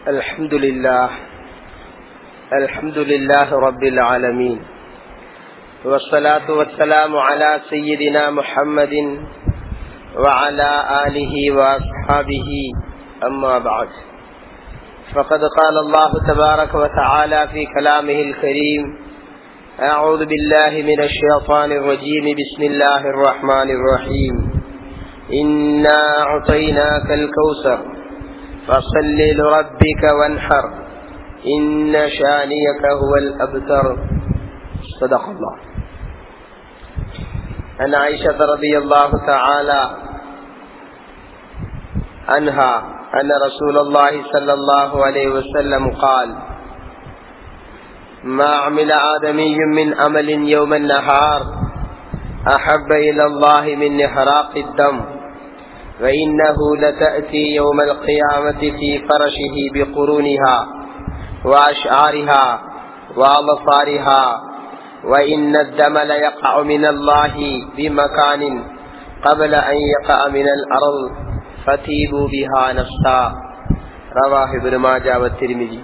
الحمد لله الحمد لله رب العالمين والصلاة والسلام على سيدنا محمد وعلى آله وأصحابه أما بعد فقد قال الله تبارك وتعالى في كلامه الكريم أعوذ بالله من الشيطان الرجيم بسم الله الرحمن الرحيم إنا أعطيناك الكوثر فصل لربك وانحر إن شانيك هو الأبتر صدق الله عن عائشة رضي الله تعالى عنها أن رسول الله صلى الله عليه وسلم قال ما عمل آدمي من عمل يوم النهار أحب إلى الله من إحراق الدم وإنه لتأتي يوم القيامة في فرشه بقرونها وأشعارها وأبصارها وإن الدم ليقع من الله بمكان قبل أن يقع من الأرض فتيبوا بها نفسا رواه ابن ماجه والترمذي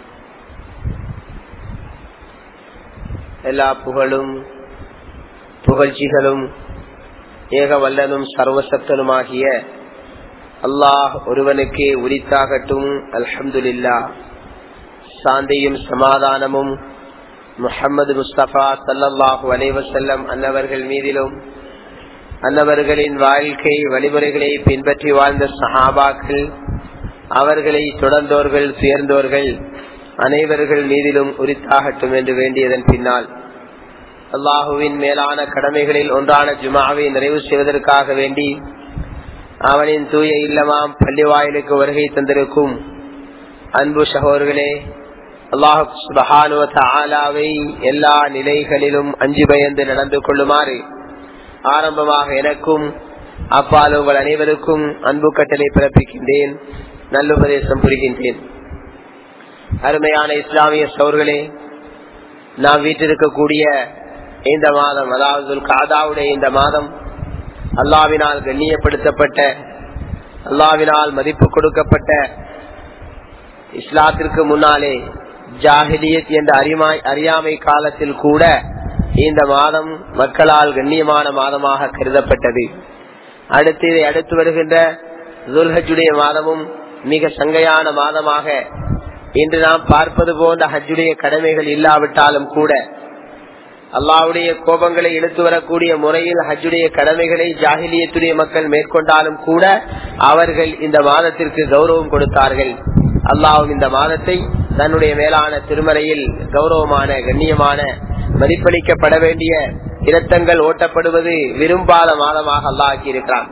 எல்லா புகழும் புகழ்ச்சிகளும் ஏக வல்லனும் சர்வசத்தனுமாகிய அல்லாஹ் ஒருவனுக்கே உரித்தாகட்டும் அல்ஹம்துலில்லா சாந்தியும் சமாதானமும் முஹம்மது முஸ்தபா சல்லல்லாஹு அலைவசல்லம் அன்னவர்கள் மீதிலும் அன்னவர்களின் வாழ்க்கை வழிமுறைகளை பின்பற்றி வாழ்ந்த சஹாபாக்கள் அவர்களை தொடர்ந்தோர்கள் துயர்ந்தோர்கள் அனைவர்கள் மீதிலும் உரித்தாகட்டும் என்று வேண்டியதன் பின்னால் அல்லாஹுவின் மேலான கடமைகளில் ஒன்றான ஜுமாவை நிறைவு செய்வதற்காக வேண்டி அவனின் தூய இல்லமாம் பள்ளி வாயிலுக்கு வருகை தந்திருக்கும் அன்பு சகோதர்களே அல்லாஹாவை எல்லா நிலைகளிலும் அஞ்சு பயந்து நடந்து கொள்ளுமாறு ஆரம்பமாக எனக்கும் அப்பால் உங்கள் அனைவருக்கும் அன்பு கட்டளை பிறப்பிக்கின்றேன் நல்லுபதேசம் புரிகின்றேன் அருமையான இஸ்லாமிய சோர்களே நாம் வீட்டிருக்கக்கூடிய இந்த மாதம் அதாவது காதாவுடைய இந்த மாதம் அல்லாவினால் கண்ணியப்படுத்தப்பட்ட அல்லாவினால் மதிப்பு கொடுக்கப்பட்ட இஸ்லாத்திற்கு முன்னாலே ஜாகிலியத் என்ற அறிமாய் அறியாமை காலத்தில் கூட இந்த மாதம் மக்களால் கண்ணியமான மாதமாக கருதப்பட்டது அடுத்து இதை அடுத்து வருகின்ற துல்ஹஜுடைய மாதமும் மிக சங்கையான மாதமாக இன்று நாம் பார்ப்பது போன்ற ஹஜ்ஜுடைய கடமைகள் இல்லாவிட்டாலும் கூட அல்லாவுடைய கோபங்களை இழுத்து வரக்கூடிய முறையில் ஹஜ்ஜுடைய கடமைகளை ஜாகிலியத்துடைய மக்கள் மேற்கொண்டாலும் கூட அவர்கள் இந்த மாதத்திற்கு கௌரவம் கொடுத்தார்கள் அல்லாவும் இந்த மாதத்தை தன்னுடைய மேலான திருமலையில் கௌரவமான கண்ணியமான மதிப்பளிக்கப்பட வேண்டிய இரத்தங்கள் ஓட்டப்படுவது விரும்பாத மாதமாக அல்லாஹி இருக்கிறான்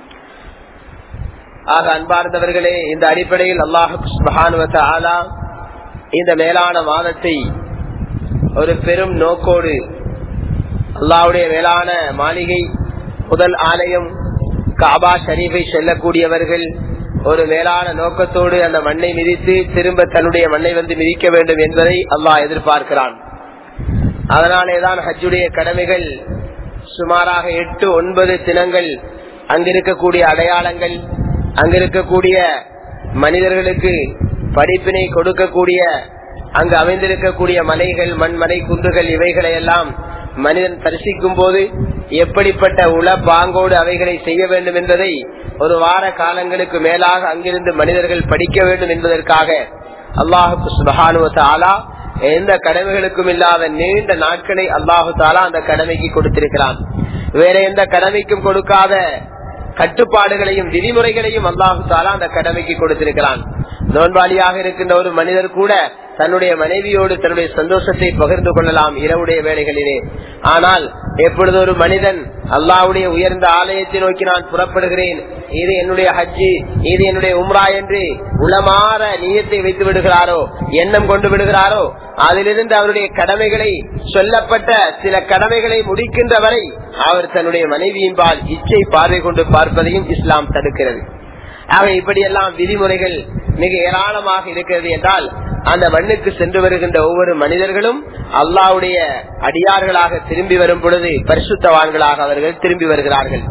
ஆக அன்பார்ந்தவர்களே இந்த அடிப்படையில் அல்லாஹு இந்த மேலான மாதத்தை ஒரு பெரும் நோக்கோடு அல்லாவுடைய மேலான மாளிகை முதல் ஆலயம் காபா ஷரீஃபை செல்லக்கூடியவர்கள் ஒரு மேலான நோக்கத்தோடு அந்த மண்ணை மிதித்து திரும்ப தன்னுடைய மண்ணை வந்து மிதிக்க வேண்டும் என்பதை அல்லாஹ் எதிர்பார்க்கிறான் அதனாலேதான் ஹஜ்ஜுடைய கடமைகள் சுமாராக எட்டு ஒன்பது தினங்கள் அங்கிருக்கக்கூடிய அடையாளங்கள் அங்கிருக்கக்கூடிய மனிதர்களுக்கு படிப்பினை கொடுக்கக்கூடிய அங்கு அமைந்திருக்கக்கூடிய மலைகள் மண்மலை குன்றுகள் இவைகளை எல்லாம் மனிதன் தரிசிக்கும் போது எப்படிப்பட்ட உள பாங்கோடு அவைகளை செய்ய வேண்டும் என்பதை ஒரு வார காலங்களுக்கு மேலாக அங்கிருந்து மனிதர்கள் படிக்க வேண்டும் என்பதற்காக அல்லாஹு சுபஹானு தாலா எந்த கடமைகளுக்கும் இல்லாத நீண்ட நாட்களை அல்லாஹு தாலா அந்த கடமைக்கு கொடுத்திருக்கிறான் வேற எந்த கடமைக்கும் கொடுக்காத கட்டுப்பாடுகளையும் விதிமுறைகளையும் அல்லாஹு தாலா அந்த கடமைக்கு கொடுத்திருக்கிறான் நோன்பாளியாக இருக்கின்ற ஒரு மனிதர் கூட தன்னுடைய மனைவியோடு தன்னுடைய சந்தோஷத்தை பகிர்ந்து கொள்ளலாம் இரவுடைய வேலைகளிலே ஆனால் எப்பொழுது ஒரு மனிதன் அல்லாவுடைய உயர்ந்த ஆலயத்தை நோக்கி நான் புறப்படுகிறேன் இது என்னுடைய ஹஜ்ஜி இது என்னுடைய உம்ரா என்று உளமாற நீயத்தை வைத்து விடுகிறாரோ எண்ணம் கொண்டு விடுகிறாரோ அதிலிருந்து அவருடைய கடமைகளை சொல்லப்பட்ட சில கடமைகளை முடிக்கின்ற வரை அவர் தன்னுடைய மனைவியின் பால் இச்சை பார்வை கொண்டு பார்ப்பதையும் இஸ்லாம் தடுக்கிறது ஆக இப்படியெல்லாம் விதிமுறைகள் மிக ஏராளமாக இருக்கிறது என்றால் அந்த மண்ணுக்கு சென்று வருகின்ற ஒவ்வொரு மனிதர்களும் அல்லாவுடைய அடியார்களாக திரும்பி வரும் பொழுது பரிசுத்தவான்களாக அவர்கள் திரும்பி வருகிறார்கள்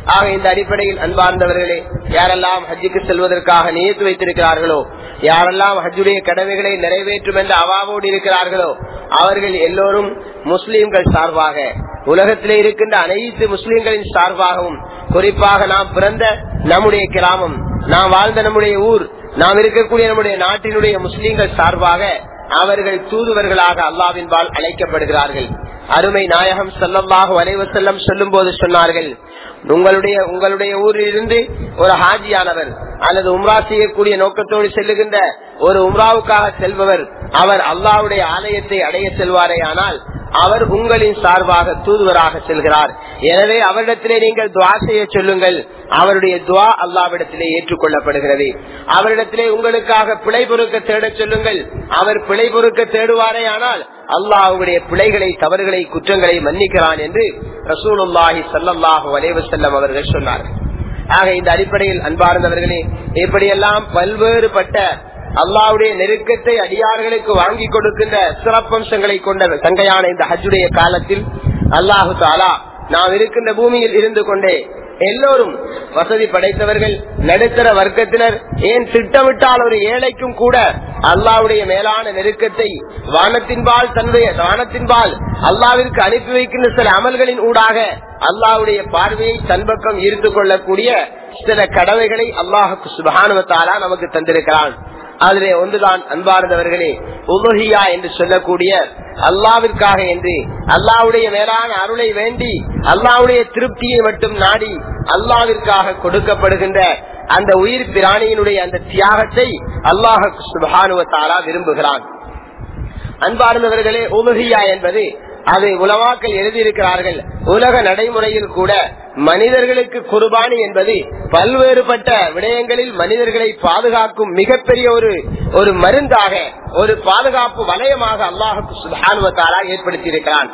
ஆக இந்த அடிப்படையில் அன்பார்ந்தவர்களே யாரெல்லாம் ஹஜ்ஜுக்கு செல்வதற்காக நியத்து வைத்திருக்கிறார்களோ யாரெல்லாம் ஹஜ்ஜுடைய கடமைகளை நிறைவேற்றும் என்ற அவாவோடு இருக்கிறார்களோ அவர்கள் எல்லோரும் முஸ்லீம்கள் சார்பாக உலகத்திலே இருக்கின்ற அனைத்து முஸ்லிம்களின் சார்பாகவும் குறிப்பாக நாம் பிறந்த நம்முடைய கிராமம் நாம் வாழ்ந்த நம்முடைய ஊர் நாம் இருக்கக்கூடிய நம்முடைய நாட்டினுடைய முஸ்லிம்கள் சார்பாக அவர்கள் தூதுவர்களாக அல்லாவின் பால் அழைக்கப்படுகிறார்கள் அருமை நாயகம் செல்லமாக வரைவு செல்லம் சொல்லும் போது சொன்னார்கள் உங்களுடைய உங்களுடைய ஊரில் இருந்து ஒரு ஹாஜியானவர் அல்லது உம்ரா செய்யக்கூடிய நோக்கத்தோடு செல்லுகின்ற ஒரு உம்ராவுக்காக செல்பவர் அவர் அல்லாவுடைய ஆலயத்தை அடைய செல்வாரே ஆனால் அவர் உங்களின் சார்பாக தூதுவராக செல்கிறார் எனவே அவரிடத்திலே நீங்கள் துவா செய்ய சொல்லுங்கள் அவருடைய துவா அல்லாவிடத்திலே ஏற்றுக்கொள்ளப்படுகிறது அவரிடத்திலே உங்களுக்காக பிழை பொறுக்க தேட சொல்லுங்கள் அவர் பிழை பொறுக்க தேடுவாரே ஆனால் அல்லாஹ் அவருடைய பிழைகளை தவறுகளை குற்றங்களை மன்னிக்கிறான் என்று ரசூலுல்லாஹி சல்லாஹு வலைவு செல்லம் அவர்கள் சொன்னார்கள் ஆக இந்த அடிப்படையில் அன்பார்ந்தவர்களே இப்படியெல்லாம் பல்வேறுபட்ட அல்லாவுடைய நெருக்கத்தை அடியார்களுக்கு வாங்கி கொடுக்கின்ற சிறப்பம்சங்களை கொண்ட தங்கையான இந்த ஹஜ்ஜுடைய காலத்தில் அல்லாஹு தாலா நாம் இருக்கின்ற பூமியில் இருந்து கொண்டே எல்லோரும் வசதி படைத்தவர்கள் நடுத்தர வர்க்கத்தினர் ஏன் திட்டமிட்டால் ஒரு ஏழைக்கும் கூட அல்லாவுடைய மேலான நெருக்கத்தை வானத்தின்பால் தன்னுடைய வானத்தின்பால் அல்லாவிற்கு அனுப்பி வைக்கின்ற சில அமல்களின் ஊடாக அல்லாவுடைய பார்வையை தன் பக்கம் ஈர்த்து கொள்ளக்கூடிய சில கடமைகளை அல்லாஹுக்கு சுபானுவத்தாலா நமக்கு தந்திருக்கிறான் அதிலே ஒன்றுதான் அன்பார்ந்தவர்களே உலகியா என்று சொல்லக்கூடிய அல்லாவிற்காக என்று அல்லாவுடைய மேலான அருளை வேண்டி அல்லாவுடைய திருப்தியை மட்டும் நாடி அல்லாவிற்காக கொடுக்கப்படுகின்ற அந்த உயிர் பிராணியினுடைய அந்த தியாகத்தை அல்லாஹ் சுபானுவத்தாலா விரும்புகிறான் அன்பார்ந்தவர்களே உலகியா என்பது அதை உலமாக்கள் எழுதியிருக்கிறார்கள் உலக நடைமுறையில் கூட மனிதர்களுக்கு குர்பானி என்பது பல்வேறுபட்ட விடயங்களில் மனிதர்களை பாதுகாக்கும் மிகப்பெரிய ஒரு ஒரு மருந்தாக ஒரு பாதுகாப்பு வலயமாக அல்லாஹுக்கு சுபானுவத்தாரா ஏற்படுத்தியிருக்கிறான்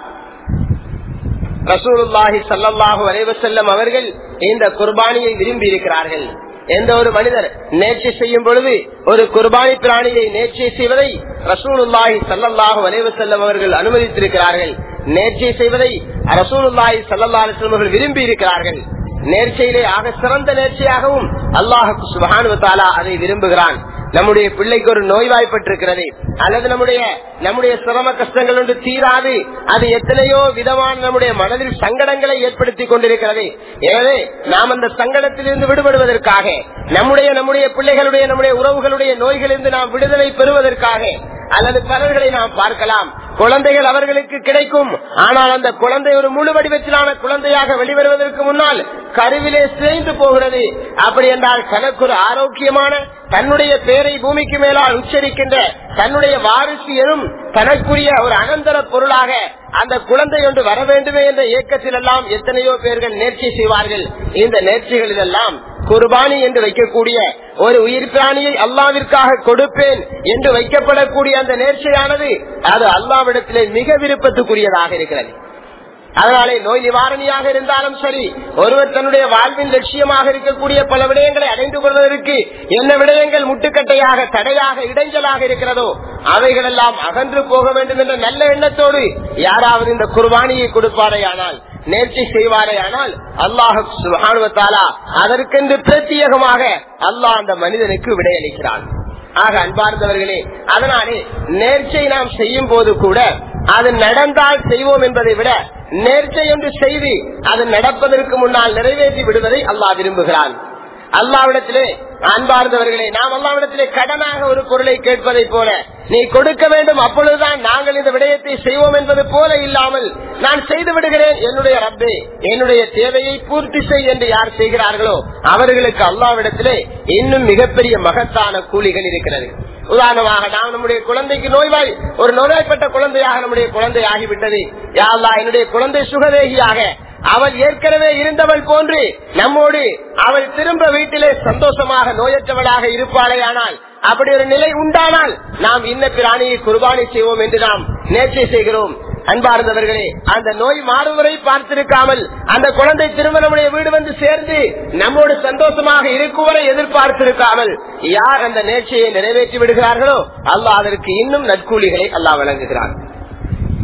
ரசூலுல்லாஹி சல்லாஹூ அலைவசல்லம் அவர்கள் இந்த குர்பானியை விரும்பி இருக்கிறார்கள் எந்த ஒரு மனிதர் நேர்ச்சி செய்யும் பொழுது ஒரு குர்பானி பிராணியை நேர்ச்சி செய்வதை ரசூலுல்லாஹி சல்லாஹூ அலைவசல்லம் அவர்கள் அனுமதித்திருக்கிறார்கள் நேர்ச்சி செய்வதை ரசூலுல்லாஹி சல்லா அலிஸ்லம் அவர்கள் விரும்பி இருக்கிறார்கள் நேர்ச்சியிலே ஆக சிறந்த நேர்ச்சியாகவும் அல்லாஹுக்கு சுபானுவத்தாலா அதை விரும்புகிறான் நம்முடைய பிள்ளைக்கு ஒரு நோய்வாய்ப்பட்டிருக்கிறது அல்லது நம்முடைய நம்முடைய சிரம கஷ்டங்கள் ஒன்று தீராது அது எத்தனையோ விதமான நம்முடைய மனதில் சங்கடங்களை ஏற்படுத்தி கொண்டிருக்கிறது எனவே நாம் அந்த சங்கடத்திலிருந்து விடுபடுவதற்காக நம்முடைய நம்முடைய பிள்ளைகளுடைய நம்முடைய உறவுகளுடைய நோய்களிலிருந்து நாம் விடுதலை பெறுவதற்காக அல்லது பலர்களை நாம் பார்க்கலாம் குழந்தைகள் அவர்களுக்கு கிடைக்கும் ஆனால் அந்த குழந்தை ஒரு முழு வடிவத்திலான குழந்தையாக வெளிவருவதற்கு முன்னால் கருவிலே சிதைந்து போகிறது அப்படி என்றால் தனக்கு ஒரு ஆரோக்கியமான தன்னுடைய பேரை பூமிக்கு மேலால் உச்சரிக்கின்ற தன்னுடைய வாரிசு எனும் தனக்குரிய ஒரு அனந்தர பொருளாக அந்த குழந்தை ஒன்று வர வேண்டுமே என்ற இயக்கத்தில் எல்லாம் எத்தனையோ பேர்கள் நேர்ச்சி செய்வார்கள் இந்த நேர்ச்சிகளில் எல்லாம் குர்பானி என்று வைக்கக்கூடிய ஒரு உயிர் பிராணியை அல்லாவிற்காக கொடுப்பேன் என்று வைக்கப்படக்கூடிய அந்த நேர்ச்சியானது அது அல்லாவிடத்திலே மிக விருப்பத்துக்குரியதாக இருக்கிறது அதனாலே நோய் நிவாரணியாக இருந்தாலும் சரி ஒருவர் தன்னுடைய வாழ்வின் லட்சியமாக இருக்கக்கூடிய பல விடயங்களை அடைந்து கொள்வதற்கு என்ன விடயங்கள் முட்டுக்கட்டையாக தடையாக இடைஞ்சலாக இருக்கிறதோ அவைகள் எல்லாம் அகன்று போக வேண்டும் என்ற நல்ல எண்ணத்தோடு யாராவது இந்த குர்பானியை கொடுப்பாரே ஆனால் நேர்ச்சி செய்வாரே ஆனால் அல்லாஹு சுகானுவத்தாலா அதற்கென்று பிரத்யேகமாக அல்லாஹ் அந்த மனிதனுக்கு விடையளிக்கிறான் ஆக அன்பார்ந்தவர்களே அதனாலே நேர்ச்சை நாம் செய்யும் போது கூட அது நடந்தால் செய்வோம் என்பதை விட நேர்ச்சை என்று செய்து அது நடப்பதற்கு முன்னால் நிறைவேற்றி விடுவதை அல்லாஹ் விரும்புகிறான் அல்லாவிடத்திலே அன்பார்ந்தவர்களே நாம் அல்லாவிடத்திலே கடனாக ஒரு பொருளை கேட்பதை போல நீ கொடுக்க வேண்டும் அப்பொழுதுதான் நாங்கள் இந்த விடயத்தை செய்வோம் என்பது போல இல்லாமல் நான் செய்து விடுகிறேன் என்னுடைய ரப்பே என்னுடைய தேவையை பூர்த்தி செய் என்று யார் செய்கிறார்களோ அவர்களுக்கு அல்லாவிடத்திலே இன்னும் மிகப்பெரிய மகத்தான கூலிகள் இருக்கிறது உதாரணமாக நாம் நம்முடைய குழந்தைக்கு நோய்வாய் ஒரு நோய்வாய்ப்பட்ட குழந்தையாக நம்முடைய குழந்தை ஆகிவிட்டது யாழ்லா என்னுடைய குழந்தை சுகதேகியாக அவள் ஏற்கனவே இருந்தவள் போன்று நம்மோடு அவள் திரும்ப வீட்டிலே சந்தோஷமாக நோயற்றவளாக இருப்பாளே ஆனால் அப்படி ஒரு நிலை உண்டானால் நாம் இன்ன பிராணியை குர்பானி செய்வோம் என்று நாம் நேர்ச்சை செய்கிறோம் அன்பார்ந்தவர்களே அந்த நோய் மாறும் வரை பார்த்திருக்காமல் அந்த குழந்தை திரும்ப நம்முடைய வீடு வந்து சேர்ந்து நம்மோடு சந்தோஷமாக இருக்கும் வரை எதிர்பார்த்திருக்காமல் யார் அந்த நேர்ச்சியை நிறைவேற்றி விடுகிறார்களோ அல்லாஹ் அதற்கு இன்னும் நற்கூலிகளை அல்லாஹ் வழங்குகிறார்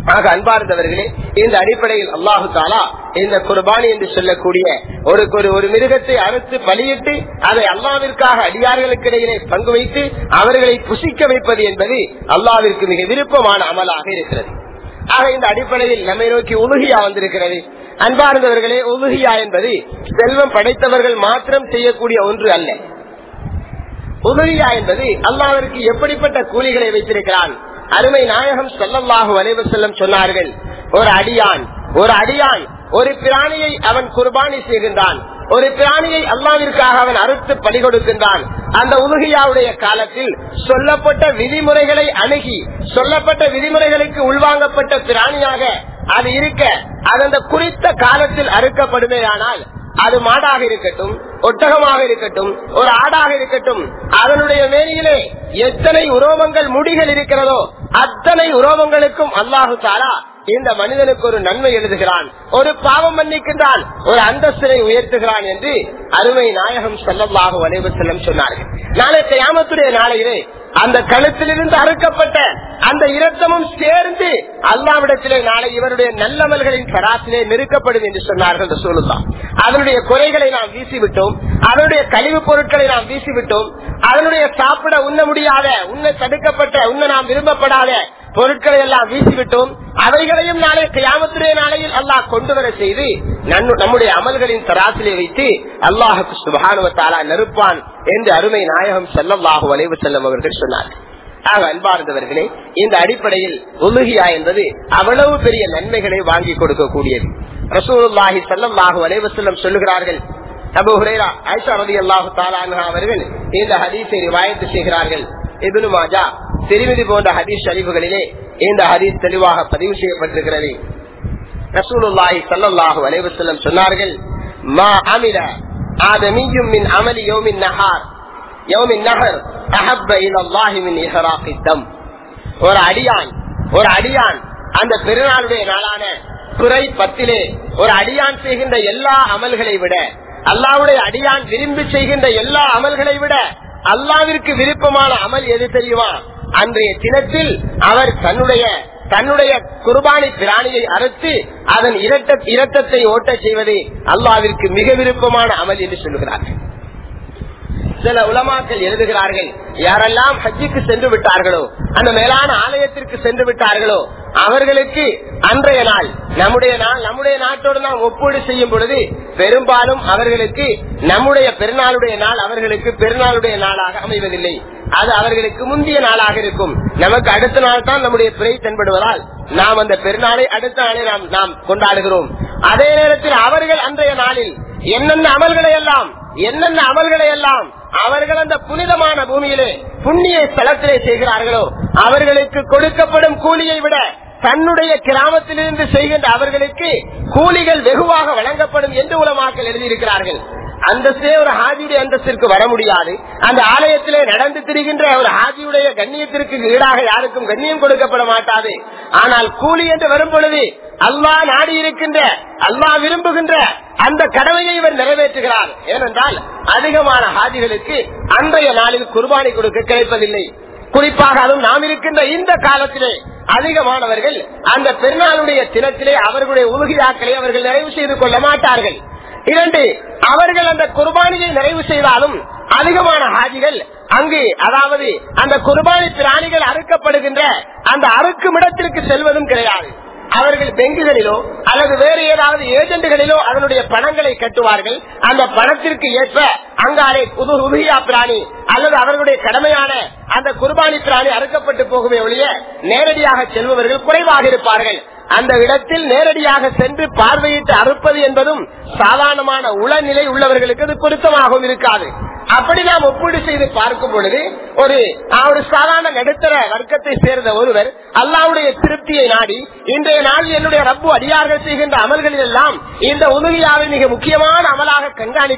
ஆக அன்பார்ந்தவர்களே இந்த அடிப்படையில் அல்லாஹு தாலா இந்த குர்பானி என்று சொல்லக்கூடிய ஒரு ஒரு ஒரு மிருகத்தை அறுத்து பலியிட்டு அதை அல்லாவிற்காக அடியார்களுக்கு இடையிலே பங்கு வைத்து அவர்களை புசிக்க வைப்பது என்பது அல்லாவிற்கு மிக விருப்பமான அமலாக இருக்கிறது ஆக இந்த அடிப்படையில் நம்மை நோக்கி உலுகியா வந்திருக்கிறது அன்பார்ந்தவர்களே உலுகியா என்பது செல்வம் படைத்தவர்கள் மாத்திரம் செய்யக்கூடிய ஒன்று அல்ல உதவியா என்பது அல்லாவிற்கு எப்படிப்பட்ட கூலிகளை வைத்திருக்கிறான் அருமை நாயகம் சொல்லல்லாஹு வலைவு செல்லம் சொன்னார்கள் ஒரு அடியான் ஒரு அடியான் ஒரு பிராணியை அவன் குர்பானி செய்கின்றான் ஒரு பிராணியை அல்லாவிற்காக அவன் அறுத்து பலி கொடுக்கின்றான் அந்த உலகியாவுடைய காலத்தில் சொல்லப்பட்ட விதிமுறைகளை அணுகி சொல்லப்பட்ட விதிமுறைகளுக்கு உள்வாங்கப்பட்ட பிராணியாக அது இருக்க அது அந்த குறித்த காலத்தில் அறுக்கப்படுமேயானால் அது மாடாக இருக்கட்டும் ஒட்டகமாக இருக்கட்டும் ஒரு ஆடாக இருக்கட்டும் அதனுடைய மேனியிலே எத்தனை உரோமங்கள் முடிகள் இருக்கிறதோ அத்தனை உரோமங்களுக்கும் அல்லாஹு தாரா இந்த மனிதனுக்கு ஒரு நன்மை எழுதுகிறான் ஒரு பாவம் மன்னிக்கின்றான் ஒரு அந்தஸ்தினை உயர்த்துகிறான் என்று அருமை நாயகம் செல்லமாக வளைவு செல்லம் சொன்னார்கள் நாளை கயாமத்துடைய நாளையிலே அந்த கழுத்திலிருந்து அறுக்கப்பட்ட அந்த இரத்தமும் சேர்ந்து அல்லாவிடத்திலே நாளை இவருடைய நல்லமல்களின் தராசிலே நெருக்கப்படும் என்று சொன்னார்கள் என்று சொல்லலாம் அதனுடைய குறைகளை நாம் வீசிவிட்டோம் அதனுடைய கழிவுப் பொருட்களை நாம் வீசிவிட்டோம் அதனுடைய சாப்பிட உண்ண முடியாத உண்ண தடுக்கப்பட்ட உண்ண நாம் விரும்பப்படாத பொருட்களை எல்லாம் வீசிவிட்டோம் அவைகளையும் நாளை கியாமத்துடைய நாளையில் அல்லாஹ் கொண்டு வர செய்து நம்முடைய அமல்களின் தராசிலே வைத்து அல்லாஹுக்கு சுபானுவத்தாலா நெருப்பான் என்று அருமை நாயகம் செல்லல்லாஹு வளைவு செல்லும் அவர்கள் சொன்னார்கள் ஆக அன்பார்ந்தவர்களே இந்த அடிப்படையில் உலுகியா என்பது அவ்வளவு பெரிய நன்மைகளை வாங்கி கொடுக்கக்கூடியது ரசூலுல்லாஹி சல்லாஹு வளைவு செல்லம் சொல்லுகிறார்கள் அபு ஹுரேரா ஐஷா ரதி அல்லாஹு தாலான்ஹா அவர்கள் இந்த ஹதீஸை ரிவாயத்து செய்கிறார்கள் இபுனு மாஜா திருமிதி போன்ற ஹதீஸ் ஷரீஃபுகளிலே இந்த ஹதீஸ் தெளிவாக பதிவு செய்யப்பட்டிருக்கிறது ரசூலுல்லாஹி ஸல்லல்லாஹு அலைஹி வஸல்லம் சொன்னார்கள் மா அமில ஆதமியும் மின் அமலி யௌமின் நஹார் யௌமின் நஹர் அஹப்ப இலல்லாஹி மின் இஹ்ராகி தம் ஒரு அடியான் ஒரு அடியான் அந்த பெருநாளுடைய நாளான துறை பத்திலே ஒரு அடியான் செய்கின்ற எல்லா அமல்களை விட அல்லாவுடைய அடியான் விரும்பி செய்கின்ற எல்லா அமல்களை விட அல்லாவிற்கு விருப்பமான அமல் எது தெரியுமா அன்றைய தினத்தில் அவர் தன்னுடைய தன்னுடைய குர்பானி பிராணியை அறுத்து அதன் இரட்ட இரத்தத்தை ஓட்ட செய்வது அல்லாவிற்கு மிக விருப்பமான அமல் என்று சொல்லுகிறார்கள் சில உலமாக்கள் எழுதுகிறார்கள் யாரெல்லாம் ஹஜ்ஜுக்கு சென்று விட்டார்களோ அந்த மேலான ஆலயத்திற்கு சென்று விட்டார்களோ அவர்களுக்கு அன்றைய நாள் நம்முடைய நாள் நம்முடைய நாட்டோடு நாம் ஒப்பீடு செய்யும் பொழுது பெரும்பாலும் அவர்களுக்கு நம்முடைய பெருநாளுடைய நாள் அவர்களுக்கு பெருநாளுடைய நாளாக அமைவதில்லை அது அவர்களுக்கு முந்தைய நாளாக இருக்கும் நமக்கு அடுத்த நாள் தான் நம்முடைய பிறை தென்படுவதால் நாம் அந்த பெருநாளை அடுத்த நாளை நாம் நாம் கொண்டாடுகிறோம் அதே நேரத்தில் அவர்கள் அன்றைய நாளில் என்னென்ன அமல்களை எல்லாம் என்னென்ன அமல்களை எல்லாம் அவர்கள் அந்த புனிதமான பூமியிலே புண்ணிய ஸ்தலத்திலே செய்கிறார்களோ அவர்களுக்கு கொடுக்கப்படும் கூலியை விட தன்னுடைய கிராமத்திலிருந்து செய்கின்ற அவர்களுக்கு கூலிகள் வெகுவாக வழங்கப்படும் என்று உலமாக்கள் எழுதியிருக்கிறார்கள் அந்தஸ்தே ஒரு ஹாஜியுடைய அந்தஸ்திற்கு வர முடியாது அந்த ஆலயத்திலே நடந்து திரிகின்ற ஒரு ஹாஜியுடைய கண்ணியத்திற்கு ஈடாக யாருக்கும் கண்ணியம் கொடுக்கப்பட மாட்டாது ஆனால் கூலி என்று வரும் பொழுது அல்லாஹ் நாடி இருக்கின்ற அல்லாஹ் விரும்புகின்ற அந்த கடமையை இவர் நிறைவேற்றுகிறார் ஏனென்றால் அதிகமான ஹாஜிகளுக்கு அன்றைய நாளில் குர்பானி கொடுக்க கிடைப்பதில்லை குறிப்பாக அதுவும் நாம் இருக்கின்ற இந்த காலத்திலே அதிகமானவர்கள் அந்த பெருநாளுடைய தினத்திலே அவர்களுடைய உலகியாக்களை அவர்கள் நிறைவு செய்து கொள்ள மாட்டார்கள் இரண்டு அவர்கள் அந்த குர்பானியை நிறைவு செய்தாலும் அதிகமான ஹாஜிகள் அங்கு அதாவது அந்த குர்பானி பிராணிகள் அறுக்கப்படுகின்ற அந்த அறுக்கும் இடத்திற்கு செல்வதும் கிடையாது அவர்கள் பெங்குகளிலோ அல்லது வேறு ஏதாவது ஏஜென்ட்களிலோ அதனுடைய பணங்களை கட்டுவார்கள் அந்த பணத்திற்கு ஏற்ப அங்காலே புது உதவியா பிராணி அல்லது அவர்களுடைய கடமையான அந்த குர்பானி பிராணி அறுக்கப்பட்டு போகுமே ஒழிய நேரடியாக செல்பவர்கள் குறைவாக இருப்பார்கள் அந்த இடத்தில் நேரடியாக சென்று பார்வையிட்டு அறுப்பது என்பதும் சாதாரணமான உளநிலை உள்ளவர்களுக்கு அது பொருத்தமாகவும் இருக்காது அப்படி நாம் ஒப்பீடு செய்து பார்க்கும் பொழுது ஒரு ஒரு சாதாரண நடுத்தர வர்க்கத்தை சேர்ந்த ஒருவர் அல்லாவுடைய திருப்தியை நாடி இன்றைய நாளில் என்னுடைய ரப்பு அடியார்கள் செய்கின்ற அமல்களில் எல்லாம் இந்த உதவியாவை மிக முக்கியமான அமலாக கண்காணிக்கிறான்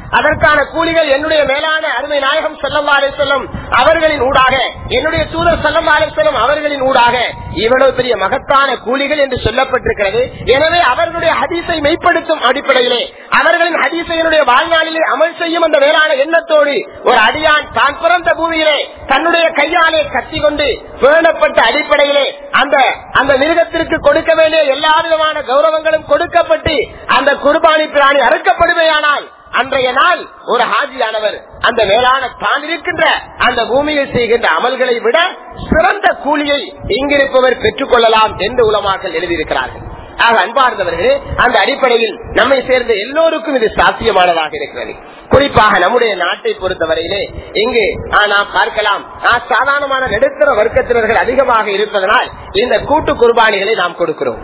அதற்கான கூலிகள் என்னுடைய மேலான அருமை நாயகம் செல்லம்பாலே செல்லும் அவர்களின் ஊடாக என்னுடைய தூதர் செல்லம்பாலே செல்லும் அவர்களின் ஊடாக இவ்வளவு பெரிய மகத்தான கூலிகள் என்று சொல்லப்பட்டிருக்கிறது எனவே அவர்களுடைய ஹதீஸை மெய்ப்படுத்தும் அடிப்படையிலே அவர்களின் ஹதீஸை என்னுடைய வாழ்நாளிலே அமல் செய்யும் அந்த மேலான எண்ணத்தோடு ஒரு அடியான் தான் பிறந்த பூமியிலே தன்னுடைய கையாலே கத்தி கொண்டு பேணப்பட்ட அடிப்படையிலே அந்த அந்த மிருகத்திற்கு கொடுக்க வேண்டிய எல்லா விதமான கௌரவங்களும் கொடுக்கப்பட்டு அந்த குர்பானி பிராணி அறுக்கப்படுமையானால் அன்றைய நாள் ஒரு ஹாஜியானவர் அந்த மேலான தான் இருக்கின்ற அந்த பூமியில் செய்கின்ற அமல்களை விட சிறந்த கூலியை இங்கிருப்பவர் பெற்றுக் கொள்ளலாம் என்று உலமாக்கள் எழுதியிருக்கிறார்கள் ஆக அன்பார்ந்தவர்களே அந்த அடிப்படையில் நம்மை சேர்ந்த எல்லோருக்கும் இது சாத்தியமானதாக இருக்கிறது குறிப்பாக நம்முடைய நாட்டை பொறுத்தவரையிலே இங்கு ஆ, நாம் பார்க்கலாம் ஆ, சாதாரணமான நடுத்தர வர்க்கத்தினர்கள் அதிகமாக இருப்பதனால் இந்த கூட்டு குர்பானிகளை நாம் கொடுக்கிறோம்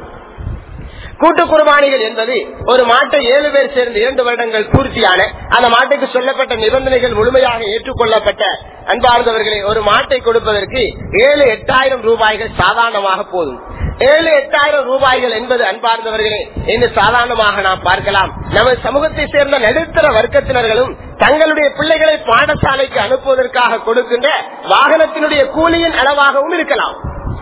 கூட்டு குர்பானிகள் என்பது ஒரு மாட்டை ஏழு பேர் சேர்ந்து இரண்டு வருடங்கள் பூர்த்தியான அந்த மாட்டுக்கு சொல்லப்பட்ட நிபந்தனைகள் முழுமையாக ஏற்றுக்கொள்ளப்பட்ட அன்பார்ந்தவர்களை ஒரு மாட்டை கொடுப்பதற்கு ஏழு எட்டாயிரம் ரூபாய்கள் சாதாரணமாக போதும் ஏழு எட்டாயிரம் ரூபாய்கள் என்பது அன்பார்ந்தவர்களே என்று சாதாரணமாக நாம் பார்க்கலாம் நமது சமூகத்தை சேர்ந்த நடுத்தர வர்க்கத்தினர்களும் தங்களுடைய பிள்ளைகளை பாடசாலைக்கு அனுப்புவதற்காக கொடுக்கின்ற வாகனத்தினுடைய கூலியின் அளவாகவும் இருக்கலாம்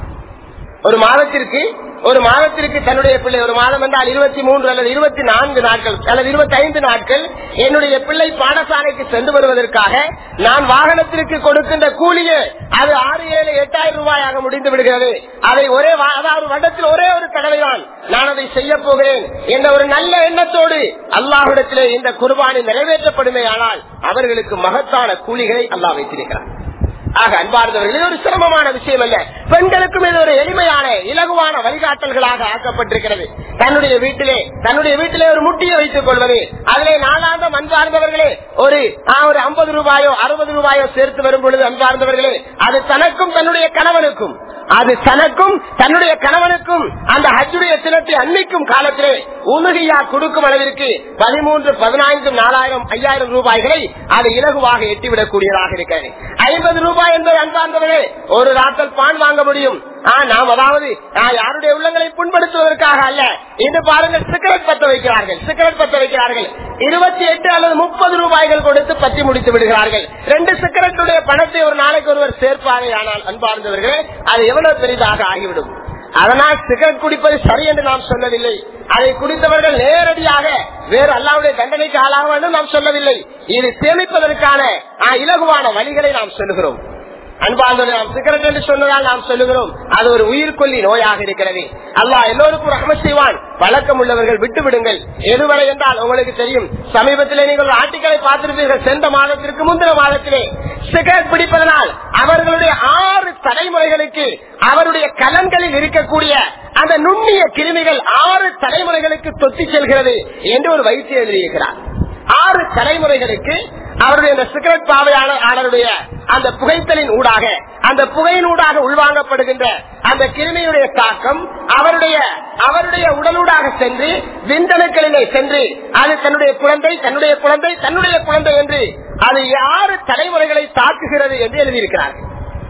ஒரு மாதத்திற்கு ஒரு மாதத்திற்கு தன்னுடைய பிள்ளை ஒரு மாதம் என்றால் இருபத்தி மூன்று அல்லது இருபத்தி நான்கு நாட்கள் அல்லது இருபத்தி ஐந்து நாட்கள் என்னுடைய பிள்ளை பாடசாலைக்கு சென்று வருவதற்காக நான் வாகனத்திற்கு கொடுக்கின்ற கூலியே அது ஆறு ஏழு எட்டாயிரம் ரூபாயாக முடிந்து விடுகிறது அதை ஒரே வா- அதாவது வருடத்தில் ஒரே ஒரு தடவை தான் நான் அதை செய்ய போகிறேன் என்ற ஒரு நல்ல எண்ணத்தோடு அல்லாஹ்விடத்திலே இந்த குர்பானி நிறைவேற்றப்படுமே ஆனால் அவர்களுக்கு மகத்தான கூலிகளை அல்லாஹ் வைத்திருக்கிறார் ஆக அன்பார்ந்தவர்கள் இது ஒரு சிரமமான விஷயம் அல்ல பெண்களுக்கும் இது ஒரு எளிமையான இலகுவான வழிகாட்டல்களாக ஆக்கப்பட்டிருக்கிறது தன்னுடைய வீட்டிலே தன்னுடைய வீட்டிலே ஒரு முட்டியை வைத்துக் கொள்வது அதிலே நாளாந்தம் அன்பார்ந்தவர்களே ஒரு ஆ, ஒரு ஐம்பது ரூபாயோ அறுபது ரூபாயோ சேர்த்து வரும் பொழுது அன்பார்ந்தவர்களே அது தனக்கும் தன்னுடைய கணவனுக்கும் அது தனக்கும் தன்னுடைய கணவனுக்கும் அந்த ஹஜ்ஜுடைய தினத்தை அன்னைக்கும் காலத்திலே உலகையா கொடுக்கும் அளவிற்கு பதிமூன்று பதினான்கு நாலாயிரம் ஐயாயிரம் ரூபாய்களை அது இலகுவாக எட்டிவிடக்கூடியதாக இருக்கிறது ஐம்பது ரூபாய் என்பது அன்பார்ந்தவர்களே ஒரு ராத்தல் பான் வாங்க முடியும் ஆ, நாம் அதாவது ஆ, யாருடைய உள்ளங்களை புண்படுத்துவதற்காக அல்ல இது பாருங்கள் சிகரெட் பத்த வைக்கிறார்கள் சிகரெட் பத்த வைக்கிறார்கள் இருபத்தி எட்டு அல்லது முப்பது ரூபாய்கள் கொடுத்து பத்தி முடித்து விடுகிறார்கள் ரெண்டு சிகரெட்டுடைய பணத்தை ஒரு நாளைக்கு ஒருவர் சேர்ப்பாரே ஆனால் அன்பார்ந்தவர்களே அது எவ்வளவு பெரிதாக ஆகிவிடும் அதனால் சிகரெட் குடிப்பது சரி என்று நாம் சொல்லவில்லை அதை குடித்தவர்கள் நேரடியாக வேறு அல்லாவுடைய தண்டனைக்கு ஆளாக வேண்டும் நாம் சொல்லவில்லை இது சேமிப்பதற்கான ஆ, இலகுவான வழிகளை நாம் சொல்லுகிறோம் அன்பார்ந்தவர்கள் நாம் சிகரெட் என்று சொன்னதால் நாம் சொல்லுகிறோம் அது ஒரு உயிர்கொல்லி நோயாக இருக்கிறது அல்லாஹ் எல்லோருக்கும் ரஹ்ம செய்வான் வழக்கம் உள்ளவர்கள் விட்டு விடுங்கள் எதுவரை என்றால் உங்களுக்கு தெரியும் சமீபத்திலே நீங்கள் ஒரு ஆர்டிக்கலை பார்த்திருப்பீர்கள் சென்ற மாதத்திற்கு முந்தின மாதத்திலே சிகரெட் பிடிப்பதனால் அவர்களுடைய ஆறு தலைமுறைகளுக்கு அவருடைய கலன்களில் இருக்கக்கூடிய அந்த நுண்ணிய கிருமிகள் ஆறு தலைமுறைகளுக்கு தொத்தி செல்கிறது என்று ஒரு வைத்தியம் எழுதியிருக்கிறார் ஆறு தலைமுறைகளுக்கு அவருடைய அந்த சிகரெட் பாவையாளருடைய அந்த புகைத்தலின் ஊடாக அந்த புகையின் ஊடாக உள்வாங்கப்படுகின்ற அந்த கிருமியுடைய தாக்கம் அவருடைய அவருடைய உடலூடாக சென்று விந்தணுக்களிலே சென்று அது தன்னுடைய குழந்தை தன்னுடைய குழந்தை தன்னுடைய குழந்தை என்று அது ஆறு தலைமுறைகளை தாக்குகிறது என்று எழுதியிருக்கிறார்கள்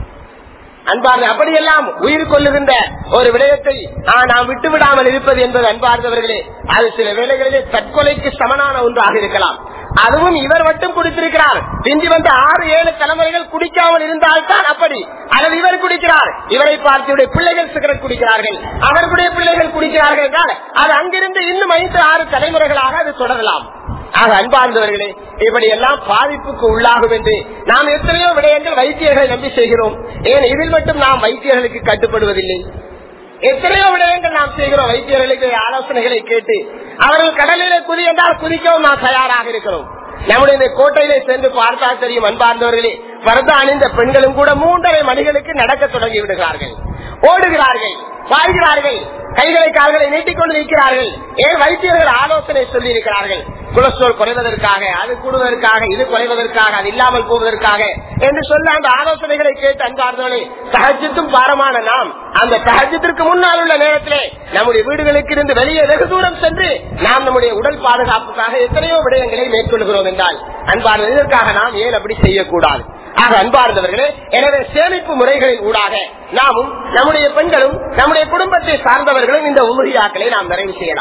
அன்பார்ந்த அப்படியெல்லாம் உயிர் கொள்ளுகின்ற ஒரு விடயத்தை ஆ, நாம் விட்டு விடாமல் இருப்பது என்பது அன்பார்ந்தவர்களே அது சில வேளைகளிலே தற்கொலைக்கு சமனான ஒன்றாக இருக்கலாம் அதுவும் இவர் மட்டும் குடித்திருக்கிறார் பிந்தி வந்த ஆறு ஏழு தலைமுறைகள் குடிக்காமல் இருந்தால்தான் அப்படி அல்லது இவர் குடிக்கிறார் இவரை பார்த்து இவருடைய பிள்ளைகள் சிகரெட் குடிக்கிறார்கள் அவர்களுடைய பிள்ளைகள் குடிக்கிறார்கள் என்றால் அது அங்கிருந்து இன்னும் ஐந்து ஆறு தலைமுறைகளாக அது தொடரலாம் ஆக அன்பார்ந்தவர்களே இப்படி எல்லாம் பாதிப்புக்கு உள்ளாகும் என்று நாம் எத்தனையோ விடயங்கள் வைத்தியர்களை நம்பி செய்கிறோம் ஏன் இதில் மட்டும் நாம் வைத்தியர்களுக்கு கட்டுப்படுவதில்லை எத்தனையோ விடயங்கள் நாம் செய்கிறோம் வைத்தியர்களுக்கு ஆலோசனைகளை கேட்டு அவர்கள் கடலிலே குதி என்றால் குதிக்கவும் நாம் தயாராக இருக்கிறோம் நம்முடைய இந்த கோட்டையிலே சென்று பார்த்தால் தெரியும் அன்பார்ந்தவர்களே பரத அணிந்த பெண்களும் கூட மூன்றரை மணிகளுக்கு நடக்க தொடங்கி விடுகிறார்கள் ஓடுகிறார்கள் பாய்கிறார்கள் கைகளை கால்களை நீட்டிக்கொண்டு நிற்கிறார்கள் ஏன் வைத்தியர்கள் ஆலோசனை சொல்லி இருக்கிறார்கள் கொலஸ்ட்ரால் குறைவதற்காக அது கூடுவதற்காக இது குறைவதற்காக அது இல்லாமல் போவதற்காக என்று சொல்ல அந்த ஆலோசனைகளை கேட்டு அன்பார்ந்தவனை சகஜத்தும் பாரமான நாம் அந்த சகஜத்திற்கு முன்னால் உள்ள நேரத்திலே நம்முடைய வீடுகளுக்கு இருந்து வெளியே வெகு தூரம் சென்று நாம் நம்முடைய உடல் பாதுகாப்புக்காக எத்தனையோ விடயங்களை மேற்கொள்கிறோம் என்றால் அன்பார்ந்த இதற்காக நாம் ஏன் அப்படி செய்யக்கூடாது ஆக அன்பார்ந்தவர்களே எனவே சேமிப்பு முறைகளின் ஊடாக நாமும் நம்முடைய பெண்களும் நம்முடைய குடும்பத்தை சார்ந்தவர்களும் இந்த உறுதியாக்களை நாம் நிறைவு செய்யலாம்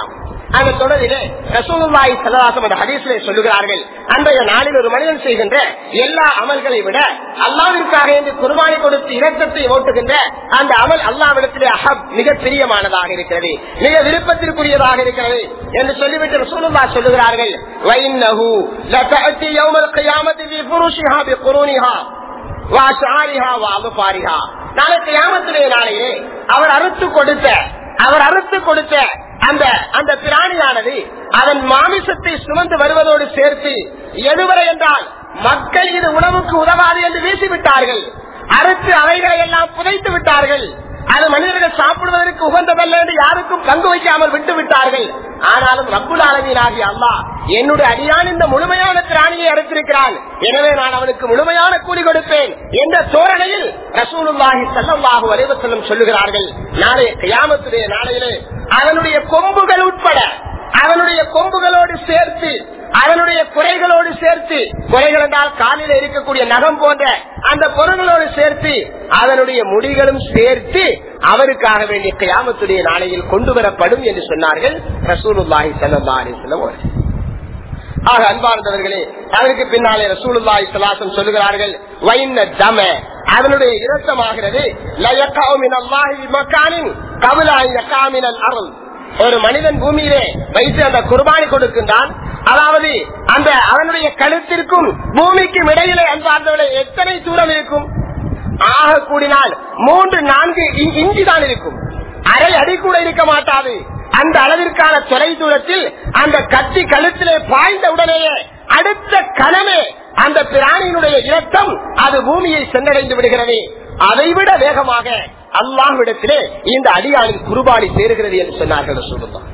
அந்த தொடரிலே ரசூலுல்லாஹி ஸல்லல்லாஹு அந்த ஹதீஸிலே சொல்லுகிறார்கள் அன்றைய நாளில் ஒரு மனிதன் செய்கின்ற எல்லா அமல்களை விட அல்லாவிற்காக என்று குர்பானி கொடுத்து இரத்தத்தை ஓட்டுகின்ற அந்த அமல் அல்லாவிடத்திலே அஹப் மிக பிரியமானதாக இருக்கிறது மிக விருப்பத்திற்குரியதாக இருக்கிறது என்று சொல்லிவிட்டு ரசூலுல்லாஹ் சொல்லுகிறார்கள் வைன்னஹு லதஅதி யௌமல் கியாமத்தி பி ஃபுருஷிஹா பி குரூனிஹா வாஷாரிஹா வாபபாரிஹா நாளை கியாமத்துடைய நாளையிலே அவர் அறுத்து கொடுத்த அவர் அறுத்து கொடுத்த அந்த அந்த பிராணியானது அதன் மாமிசத்தை சுமந்து வருவதோடு சேர்த்து எதுவரை என்றால் மக்கள் இது உணவுக்கு உதவாது என்று வீசிவிட்டார்கள் அறுத்து அவைகளை எல்லாம் புதைத்து விட்டார்கள் அது மனிதர்கள் சாப்பிடுவதற்கு உகந்ததல்ல என்று யாருக்கும் பங்கு வைக்காமல் விட்டு விட்டார்கள் ஆனாலும் ரப்புல் ஆலமீனாகி அல்லாஹ் என்னுடைய அடியான் இந்த முழுமையான பிராணியை அறுத்திருக்கிறான் எனவே நான் அவனுக்கு முழுமையான கூலி கொடுப்பேன் என்ற தோரணையில் ரசூலுல்லாஹி ஸல்லல்லாஹு அலைஹி வஸல்லம் சொல்லுகிறார்கள் நாளைய கியாமத்துடைய நாளையிலே அவனுடைய கொம்புகள் உட்பட அவனுடைய கொம்புகளோடு சேர்த்து அதனுடைய குறைகளோடு சேர்த்து குறைகள் என்றால் காலில் இருக்கக்கூடிய நகம் போன்ற அந்த பொருள்களோடு சேர்த்து அதனுடைய முடிகளும் சேர்த்து அவருக்காக வேண்டிய கியாமத்துடைய நாளையில் கொண்டு வரப்படும் என்று சொன்னார்கள் ரசூலுல்லாஹி ஸல்லல்லாஹு அலைஹி வஸல்லம் அவர்கள் ஆக அன்பார்ந்தவர்களே அதற்கு பின்னாலே ரசூலுல்லாஹி ஸலாசம் சொல்லுகிறார்கள் வைன்ன தம அதனுடைய இரத்தமாகிறது லயக்காவு மினல்லாஹி பிமக்கானின் கபிலா யக்காமினல் அருள் ஒரு மனிதன் பூமியிலே வைத்து அந்த குர்பானி கொடுக்கின்றான் அதாவது அந்த அவனுடைய கழுத்திற்கும் பூமிக்கும் இடையிலே அன்பார்ந்தவர்களே எத்தனை தூரம் இருக்கும் ஆக கூடினால் மூன்று நான்கு இ- இஞ்சி தான் இருக்கும் அரை அடி கூட இருக்க மாட்டாது அந்த அளவிற்கான தொலை தூரத்தில் அந்த கத்தி கழுத்திலே பாய்ந்த உடனேயே அடுத்த கணமே அந்த பிராணியினுடைய இரத்தம் அது பூமியை சென்றடைந்து விடுகிறது அதைவிட வேகமாக அல்லாஹ்விடத்திலே இந்த அடியானின் குருபானி சேருகிறது என்று சொன்னார்கள் சொல்லுதான்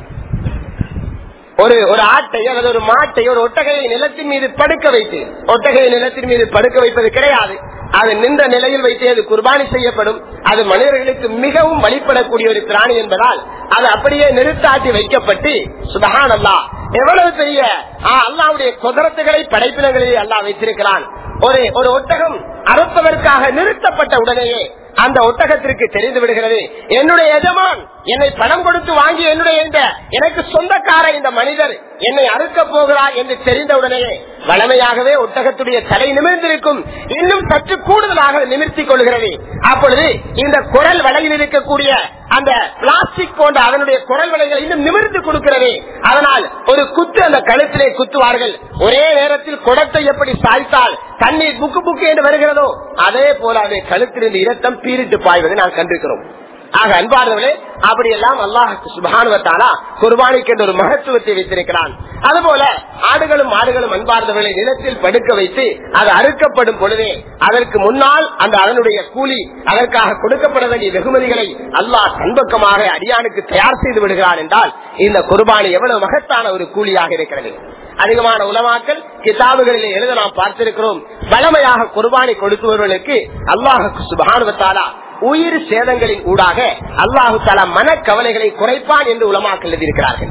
ஒரு ஒரு ஆட்டை அல்லது ஒரு மாட்டை ஒரு ஒட்டகையை நிலத்தின் மீது படுக்க வைத்து ஒட்டகையை நிலத்தின் மீது படுக்க வைப்பது கிடையாது அது நின்ற நிலையில் வைத்து அது குர்பானி செய்யப்படும் அது மனிதர்களுக்கு மிகவும் வழிபடக்கூடிய ஒரு பிராணி என்பதால் அது அப்படியே நிறுத்தாட்டி வைக்கப்பட்டு சுபஹான் அல்லா எவ்வளவு பெரிய ஆ, அல்லாவுடைய குதிரத்துகளை படைப்பினங்களிலே அல்லாஹ் வைத்திருக்கிறான் ஒரு ஒரு ஒட்டகம் அறுப்பதற்காக நிறுத்தப்பட்ட உடனேயே அந்த ஒட்டகத்திற்கு தெரிந்து விடுகிறது என்னுடைய எஜமான் என்னை பணம் கொடுத்து வாங்கி என்னுடைய இந்த எனக்கு சொந்தக்கார இந்த மனிதர் என்னை அறுக்க போகிறார் என்று தெரிந்தவுடனே வளமையாகவே ஒட்டகத்துடைய தலை நிமிர்ந்திருக்கும் இன்னும் சற்று கூடுதலாக நிமிர்த்திக் கொள்கிறது அப்பொழுது இந்த குரல் வலையில் இருக்கக்கூடிய அந்த பிளாஸ்டிக் போன்ற அதனுடைய குரல் வலைகள் இன்னும் நிமிர்ந்து கொடுக்கிறது அதனால் ஒரு குத்து அந்த கழுத்திலே குத்துவார்கள் ஒரே நேரத்தில் குடத்தை எப்படி சாய்த்தால் தண்ணீர் புக்கு புக்கு என்று வருகிறதோ அதே போல அதை கழுத்திலிருந்து இரத்தம் பீரிட்டு பாய்வதை நாம் கண்டிருக்கிறோம் ஆக அன்பானவர்களே அப்படியெல்லாம் அல்லாஹ் சுபானுவத்தாலா குர்பானிக்கு என்ற ஒரு மகத்துவத்தை வைத்திருக்கிறான் அதுபோல ஆடுகளும் மாடுகளும் அன்பார்ந்தவர்களை நிலத்தில் படுக்க வைத்து அது அறுக்கப்படும் பொழுதே அதற்கு முன்னால் அந்த அதனுடைய கூலி அதற்காக கொடுக்கப்பட வேண்டிய வெகுமதிகளை அல்லாஹ் தன்பக்கமாக அடியானுக்கு தயார் செய்து விடுகிறான் என்றால் இந்த குர்பானி எவ்வளவு மகத்தான ஒரு கூலியாக இருக்கிறது அதிகமான உலமாக்கள் கிதாபுகளிலே எழுத நாம் பார்த்திருக்கிறோம் பலமையாக குர்பானி கொடுத்தவர்களுக்கு அல்லாஹு சுபானுவத்தாலா உயிர் சேதங்களின் ஊடாக அல்லாஹு தாலா மனக்கவலைகளை குறைப்பான் என்று உலமாக்கள் எழுதியிருக்கிறார்கள்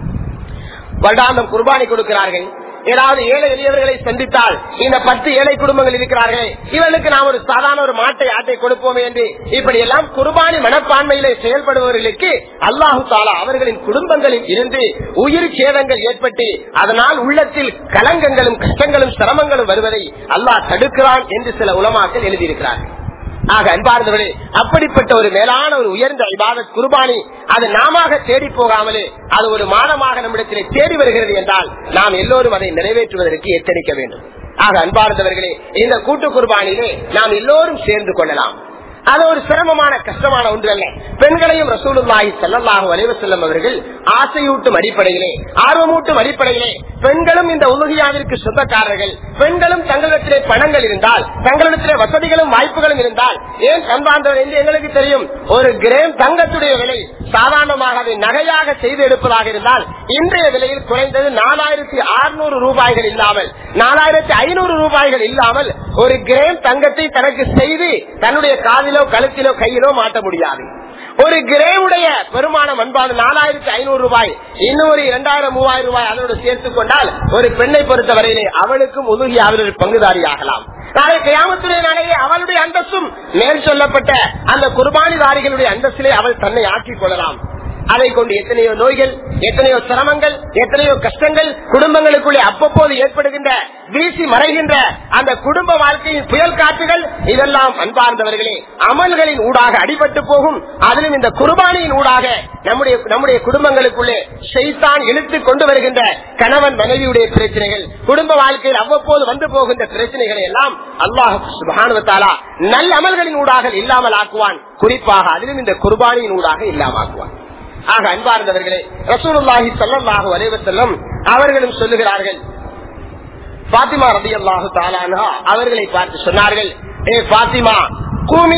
வருடாந்தம் குர்பானி கொடுக்கிறார்கள் ஏதாவது ஏழை எளியவர்களை சந்தித்தால் இந்த பத்து ஏழை குடும்பங்கள் இருக்கிறார்களே இவர்களுக்கு நாம் ஒரு சாதாரண ஒரு மாட்டை ஆட்டை கொடுப்போமே என்று இப்படி எல்லாம் குர்பானி மனப்பான்மையிலே செயல்படுபவர்களுக்கு அல்லாஹு தாலா அவர்களின் குடும்பங்களில் இருந்து உயிர் சேதங்கள் ஏற்பட்டு அதனால் உள்ளத்தில் கலங்கங்களும் கஷ்டங்களும் சிரமங்களும் வருவதை அல்லாஹ் தடுக்கிறான் என்று சில உலமாக்கள் எழுதியிருக்கிறார்கள் ஆக அன்பார்ந்தவர்களே அப்படிப்பட்ட ஒரு மேலான ஒரு உயர்ந்த இபாதத் குர்பானி அது நாம தேடி போகாமலே அது ஒரு மானமாக நம்மிடத்திலே தேடி வருகிறது என்றால் நாம் எல்லோரும் அதை நிறைவேற்றுவதற்கு எச்சரிக்க வேண்டும் ஆக அன்பார்ந்தவர்களே இந்த கூட்டு குர்பானிலே நாம் எல்லோரும் சேர்ந்து கொள்ளலாம் அது ஒரு சிரமமான கஷ்டமான ஒன்று அல்ல பெண்களையும் ரசூலுல்லாஹி ஸல்லல்லாஹு அலைஹி வஸல்லம் அவர்கள் ஆசையூட்டும் அடிப்படையிலே ஆர்வமூட்டும் அடிப்படையிலே பெண்களும் இந்த உலகியாவிற்கு சொந்தக்காரர்கள் பெண்களும் தங்களிடத்திலே பணங்கள் இருந்தால் தங்களிடத்திலே வசதிகளும் வாய்ப்புகளும் இருந்தால் ஏன் கண்பாந்தவர் என்று எங்களுக்கு தெரியும் ஒரு கிரேம் தங்கத்துடைய விலை சாதாரணமாக அதை நகையாக செய்து எடுப்பதாக இருந்தால் இன்றைய விலையில் குறைந்தது நாலாயிரத்தி அறுநூறு ரூபாய்கள் இல்லாமல் நாலாயிரத்தி ஐநூறு ரூபாய்கள் இல்லாமல் ஒரு கிரேம் தங்கத்தை தனக்கு செய்து தன்னுடைய காதிலோ கழுத்திலோ கையிலோ மாட்ட முடியாது ஒரு கிரேவுடைய பெருமானம் அன்பான நாலாயிரத்தி ஐநூறு ரூபாய் இன்னும் ஒரு இரண்டாயிரம் மூவாயிரம் ரூபாய் அதோடு சேர்த்துக் கொண்டால் ஒரு பெண்ணை பொறுத்தவரையிலே அவளுக்கும் உதவி அவர்கள் பங்குதாரி ஆகலாம் நாளை கிராமத்துடைய நாளையே அவளுடைய அந்தஸ்தும் மேல் சொல்லப்பட்ட அந்த குர்பானிதாரிகளுடைய அந்தஸ்திலே அவள் தன்னை ஆக்கிக் கொள்ளலாம் அதை கொண்டு எத்தனையோ நோய்கள் எத்தனையோ சிரமங்கள் எத்தனையோ கஷ்டங்கள் குடும்பங்களுக்குள்ளே அவ்வப்போது ஏற்படுகின்ற வீசி மறைகின்ற அந்த குடும்ப வாழ்க்கையின் புயல் காற்றுகள் இதெல்லாம் அன்பார்ந்தவர்களே அமல்களின் ஊடாக அடிபட்டு போகும் அதிலும் இந்த குர்பானியின் ஊடாக நம்முடைய நம்முடைய குடும்பங்களுக்குள்ளே செய்தான் இழுத்து கொண்டு வருகின்ற கணவன் மனைவியுடைய பிரச்சனைகள் குடும்ப வாழ்க்கையில் அவ்வப்போது வந்து போகின்ற பிரச்சனைகளை எல்லாம் அல்லாஹ் சுபானுவத்தாலா நல்ல அமல்களின் ஊடாக இல்லாமல் ஆக்குவான் குறிப்பாக அதிலும் இந்த குர்பானியின் ஊடாக இல்லாமல் ஆக்குவான் ஆக அன்பார்ந்தவர்களே ரசூலுல்லாஹி ஸல்லல்லாஹு அலைஹி வஸல்லம் அவர்களும் சொல்லுகிறார்கள் பாத்திமா ரபி அல்லாஹு தாலானா அவர்களை பார்த்து சொன்னார்கள் ஏ பாத்திமா கூமி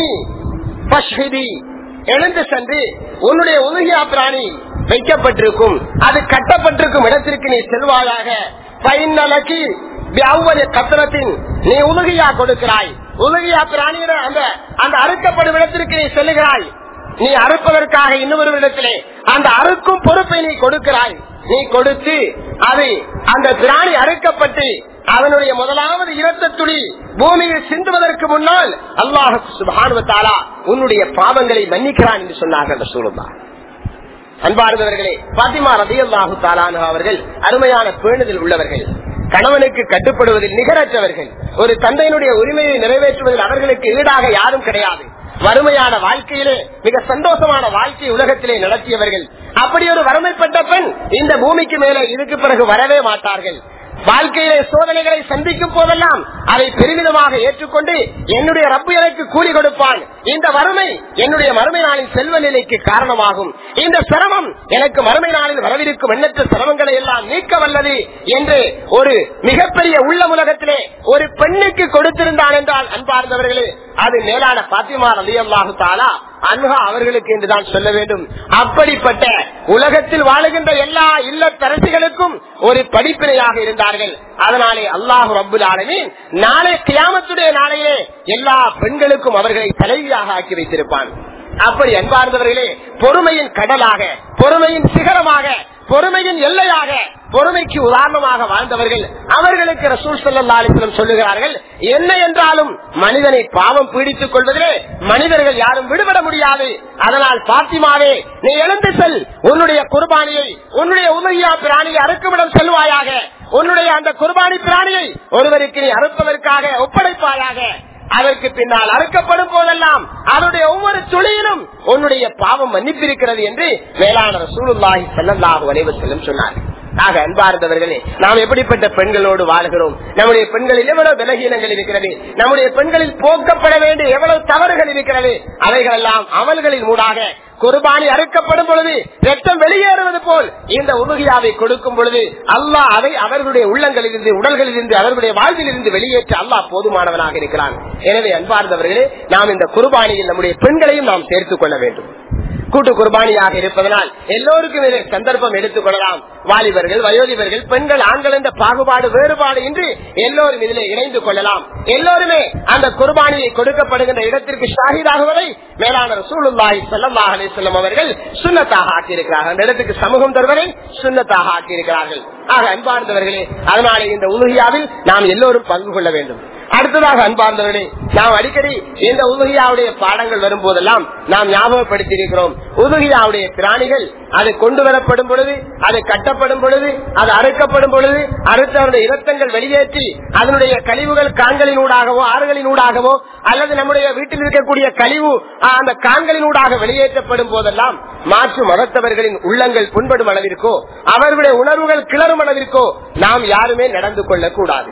பஷ்ஹிதி எழுந்து சென்று உன்னுடைய உலகியா பிராணி வைக்கப்பட்டிருக்கும் அது கட்டப்பட்டிருக்கும் இடத்திற்கு நீ செல்வாயாக பைநலக்கு அவ்வளவு கத்தனத்தின் நீ உலகியா கொடுக்கிறாய் உலகியா பிராணியிட அந்த அந்த அறுக்கப்படும் இடத்திற்கு நீ செல்லுகிறாய் நீ அறுப்பதற்காக இன்னொரு இடத்திலே அந்த அறுக்கும் பொறுப்பை நீ கொடுக்கிறாய் நீ கொடுத்து அது அந்த பிராணி அறுக்கப்பட்டு அவனுடைய முதலாவது இரத்த துளி பூமியில் சிந்துவதற்கு முன்னால் அல்லாஹ் சுபானுவத்தாலா உன்னுடைய பாவங்களை மன்னிக்கிறான் என்று சொன்னார்கள் சூழல்லா அன்பார்ந்தவர்களே பாத்திமா ரதி அல்லாஹு தாலானு அவர்கள் அருமையான பேணுதல் உள்ளவர்கள் கணவனுக்கு கட்டுப்படுவதில் நிகரற்றவர்கள் ஒரு தந்தையினுடைய உரிமையை நிறைவேற்றுவதில் அவர்களுக்கு ஈடாக யாரும் கிடையாது வறுமையான வாழ்க்கையிலே மிக சந்தோஷமான வாழ்க்கை உலகத்திலே நடத்தியவர்கள் அப்படி ஒரு வறுமைப்பட்ட பெண் இந்த பூமிக்கு மேலே இதுக்கு பிறகு வரவே மாட்டார்கள் வாழ்க்கையிலே சோதனைகளை சந்திக்கும் போதெல்லாம் அதை பெருமிதமாக ஏற்றுக்கொண்டு என்னுடைய ரப்பு எனக்கு கூலி கொடுப்பான் இந்த வறுமை என்னுடைய மறுமை நாளின் செல்வ நிலைக்கு காரணமாகும் இந்த சிரமம் எனக்கு மறுமை நாளில் வரவிருக்கும் எண்ணற்ற சிரமங்களை எல்லாம் நீக்க வல்லது என்று ஒரு மிகப்பெரிய உள்ள உலகத்திலே ஒரு பெண்ணுக்கு கொடுத்திருந்தான் என்றால் அன்பார்ந்தவர்களே அது மேலான பாத்திமா அலி அல்லாஹு தாலா அன்ஹா அவர்களுக்கு என்றுதான் சொல்ல வேண்டும் அப்படிப்பட்ட உலகத்தில் வாழுகின்ற எல்லா இல்லத்தரசிகளுக்கும் ஒரு படிப்பினையாக இருந்தார்கள் அதனாலே அல்லாஹு ரபுல் ஆலமீன் நாளை கியாமத்துடைய நாளையிலே எல்லா பெண்களுக்கும் அவர்களை தலைவியாக ஆக்கி வைத்திருப்பான் அப்படி அன்பார்ந்தவர்களே பொறுமையின் கடலாக பொறுமையின் சிகரமாக பொறுமையின் எல்லையாக பொறுமைக்கு உதாரணமாக வாழ்ந்தவர்கள் அவர்களுக்கு ரசூல் சல்லா அலிஸ்லம் சொல்லுகிறார்கள் என்ன என்றாலும் மனிதனை பாவம் பீடித்துக் கொள்வதிலே மனிதர்கள் யாரும் விடுபட முடியாது அதனால் பாத்திமாவே நீ எழுந்து செல் உன்னுடைய குர்பானியை உன்னுடைய உதவியா பிராணியை அறுக்குமிடம் செல்வாயாக உன்னுடைய அந்த குர்பானி பிராணியை ஒருவருக்கு நீ அறுப்பதற்காக ஒப்படைப்பாயாக அதற்கு பின்னால் அறுக்கப்படும் போதெல்லாம் அதனுடைய ஒவ்வொரு துளியிலும் உன்னுடைய பாவம் மன்னிப்பிருக்கிறது என்று வேளாண் சூழ்நாகி செல்லல்லாக வளைவு செல்லும் சொன்னார் ஆக அன்பார்ந்தவர்களே நாம் எப்படிப்பட்ட பெண்களோடு வாழ்கிறோம் நம்முடைய பெண்களில் எவ்வளவு விலகீனங்கள் இருக்கிறது நம்முடைய பெண்களில் போக்கப்பட வேண்டிய எவ்வளவு தவறுகள் இருக்கிறது அவைகளெல்லாம் அமல்களின் ஊடாக குர்பானி அறுக்கப்படும் பொழுது ரத்தம் வெளியேறுவது போல் இந்த உதவியாவை கொடுக்கும் பொழுது அல்லாஹ் அதை அவர்களுடைய உள்ளங்களிலிருந்து உடல்களிலிருந்து அவர்களுடைய வாழ்விலிருந்து வெளியேற்ற அல்லாஹ் போதுமானவனாக இருக்கிறான் எனவே அன்பார்ந்தவர்களே நாம் இந்த குர்பானியில் நம்முடைய பெண்களையும் நாம் சேர்த்துக் கொள்ள வேண்டும் கூட்டு குர்பானியாக இருப்பதனால் எல்லோருக்கும் இதை சந்தர்ப்பம் எடுத்துக் கொள்ளலாம் வாலிபர்கள் வயோதிபர்கள் பெண்கள் ஆண்கள் என்ற பாகுபாடு வேறுபாடு இன்றி எல்லோரும் இதில் இணைந்து கொள்ளலாம் எல்லோருமே அந்த குர்பானியை கொடுக்கப்படுகின்ற இடத்திற்கு ஷாஹிதாகுவதை மேலான சூழ்நாய் செல்லமாக அலிசல்லம் அவர்கள் சுண்ணத்தாக ஆக்கியிருக்கிறார்கள் அந்த இடத்துக்கு சமூகம் தருவதை சுண்ணத்தாக ஆக்கியிருக்கிறார்கள் ஆக அன்பார்ந்தவர்களே அதனாலே இந்த உலகியாவில் நாம் எல்லோரும் பங்கு கொள்ள வேண்டும் அடுத்ததாக அன்பார்ந்தவர்களே நாம் அடிக்கடி இந்த உதுகியாவுடைய பாடங்கள் வரும் போதெல்லாம் நாம் ஞாபகப்படுத்தி இருக்கிறோம் உதுகியாவுடைய பிராணிகள் அது கொண்டு வரப்படும் பொழுது அது கட்டப்படும் பொழுது அது அறுக்கப்படும் பொழுது அறுத்தவருடைய இரத்தங்கள் வெளியேற்றி அதனுடைய கழிவுகள் காண்களினூடாகவோ ஆறுகளினூடாகவோ அல்லது நம்முடைய வீட்டில் இருக்கக்கூடிய கழிவு அந்த காண்களினூடாக வெளியேற்றப்படும் போதெல்லாம் மாற்று மதத்தவர்களின் உள்ளங்கள் புண்படும் அளவிற்கோ அவர்களுடைய உணர்வுகள் கிளறும் அளவிற்கோ நாம் யாருமே நடந்து கொள்ளக்கூடாது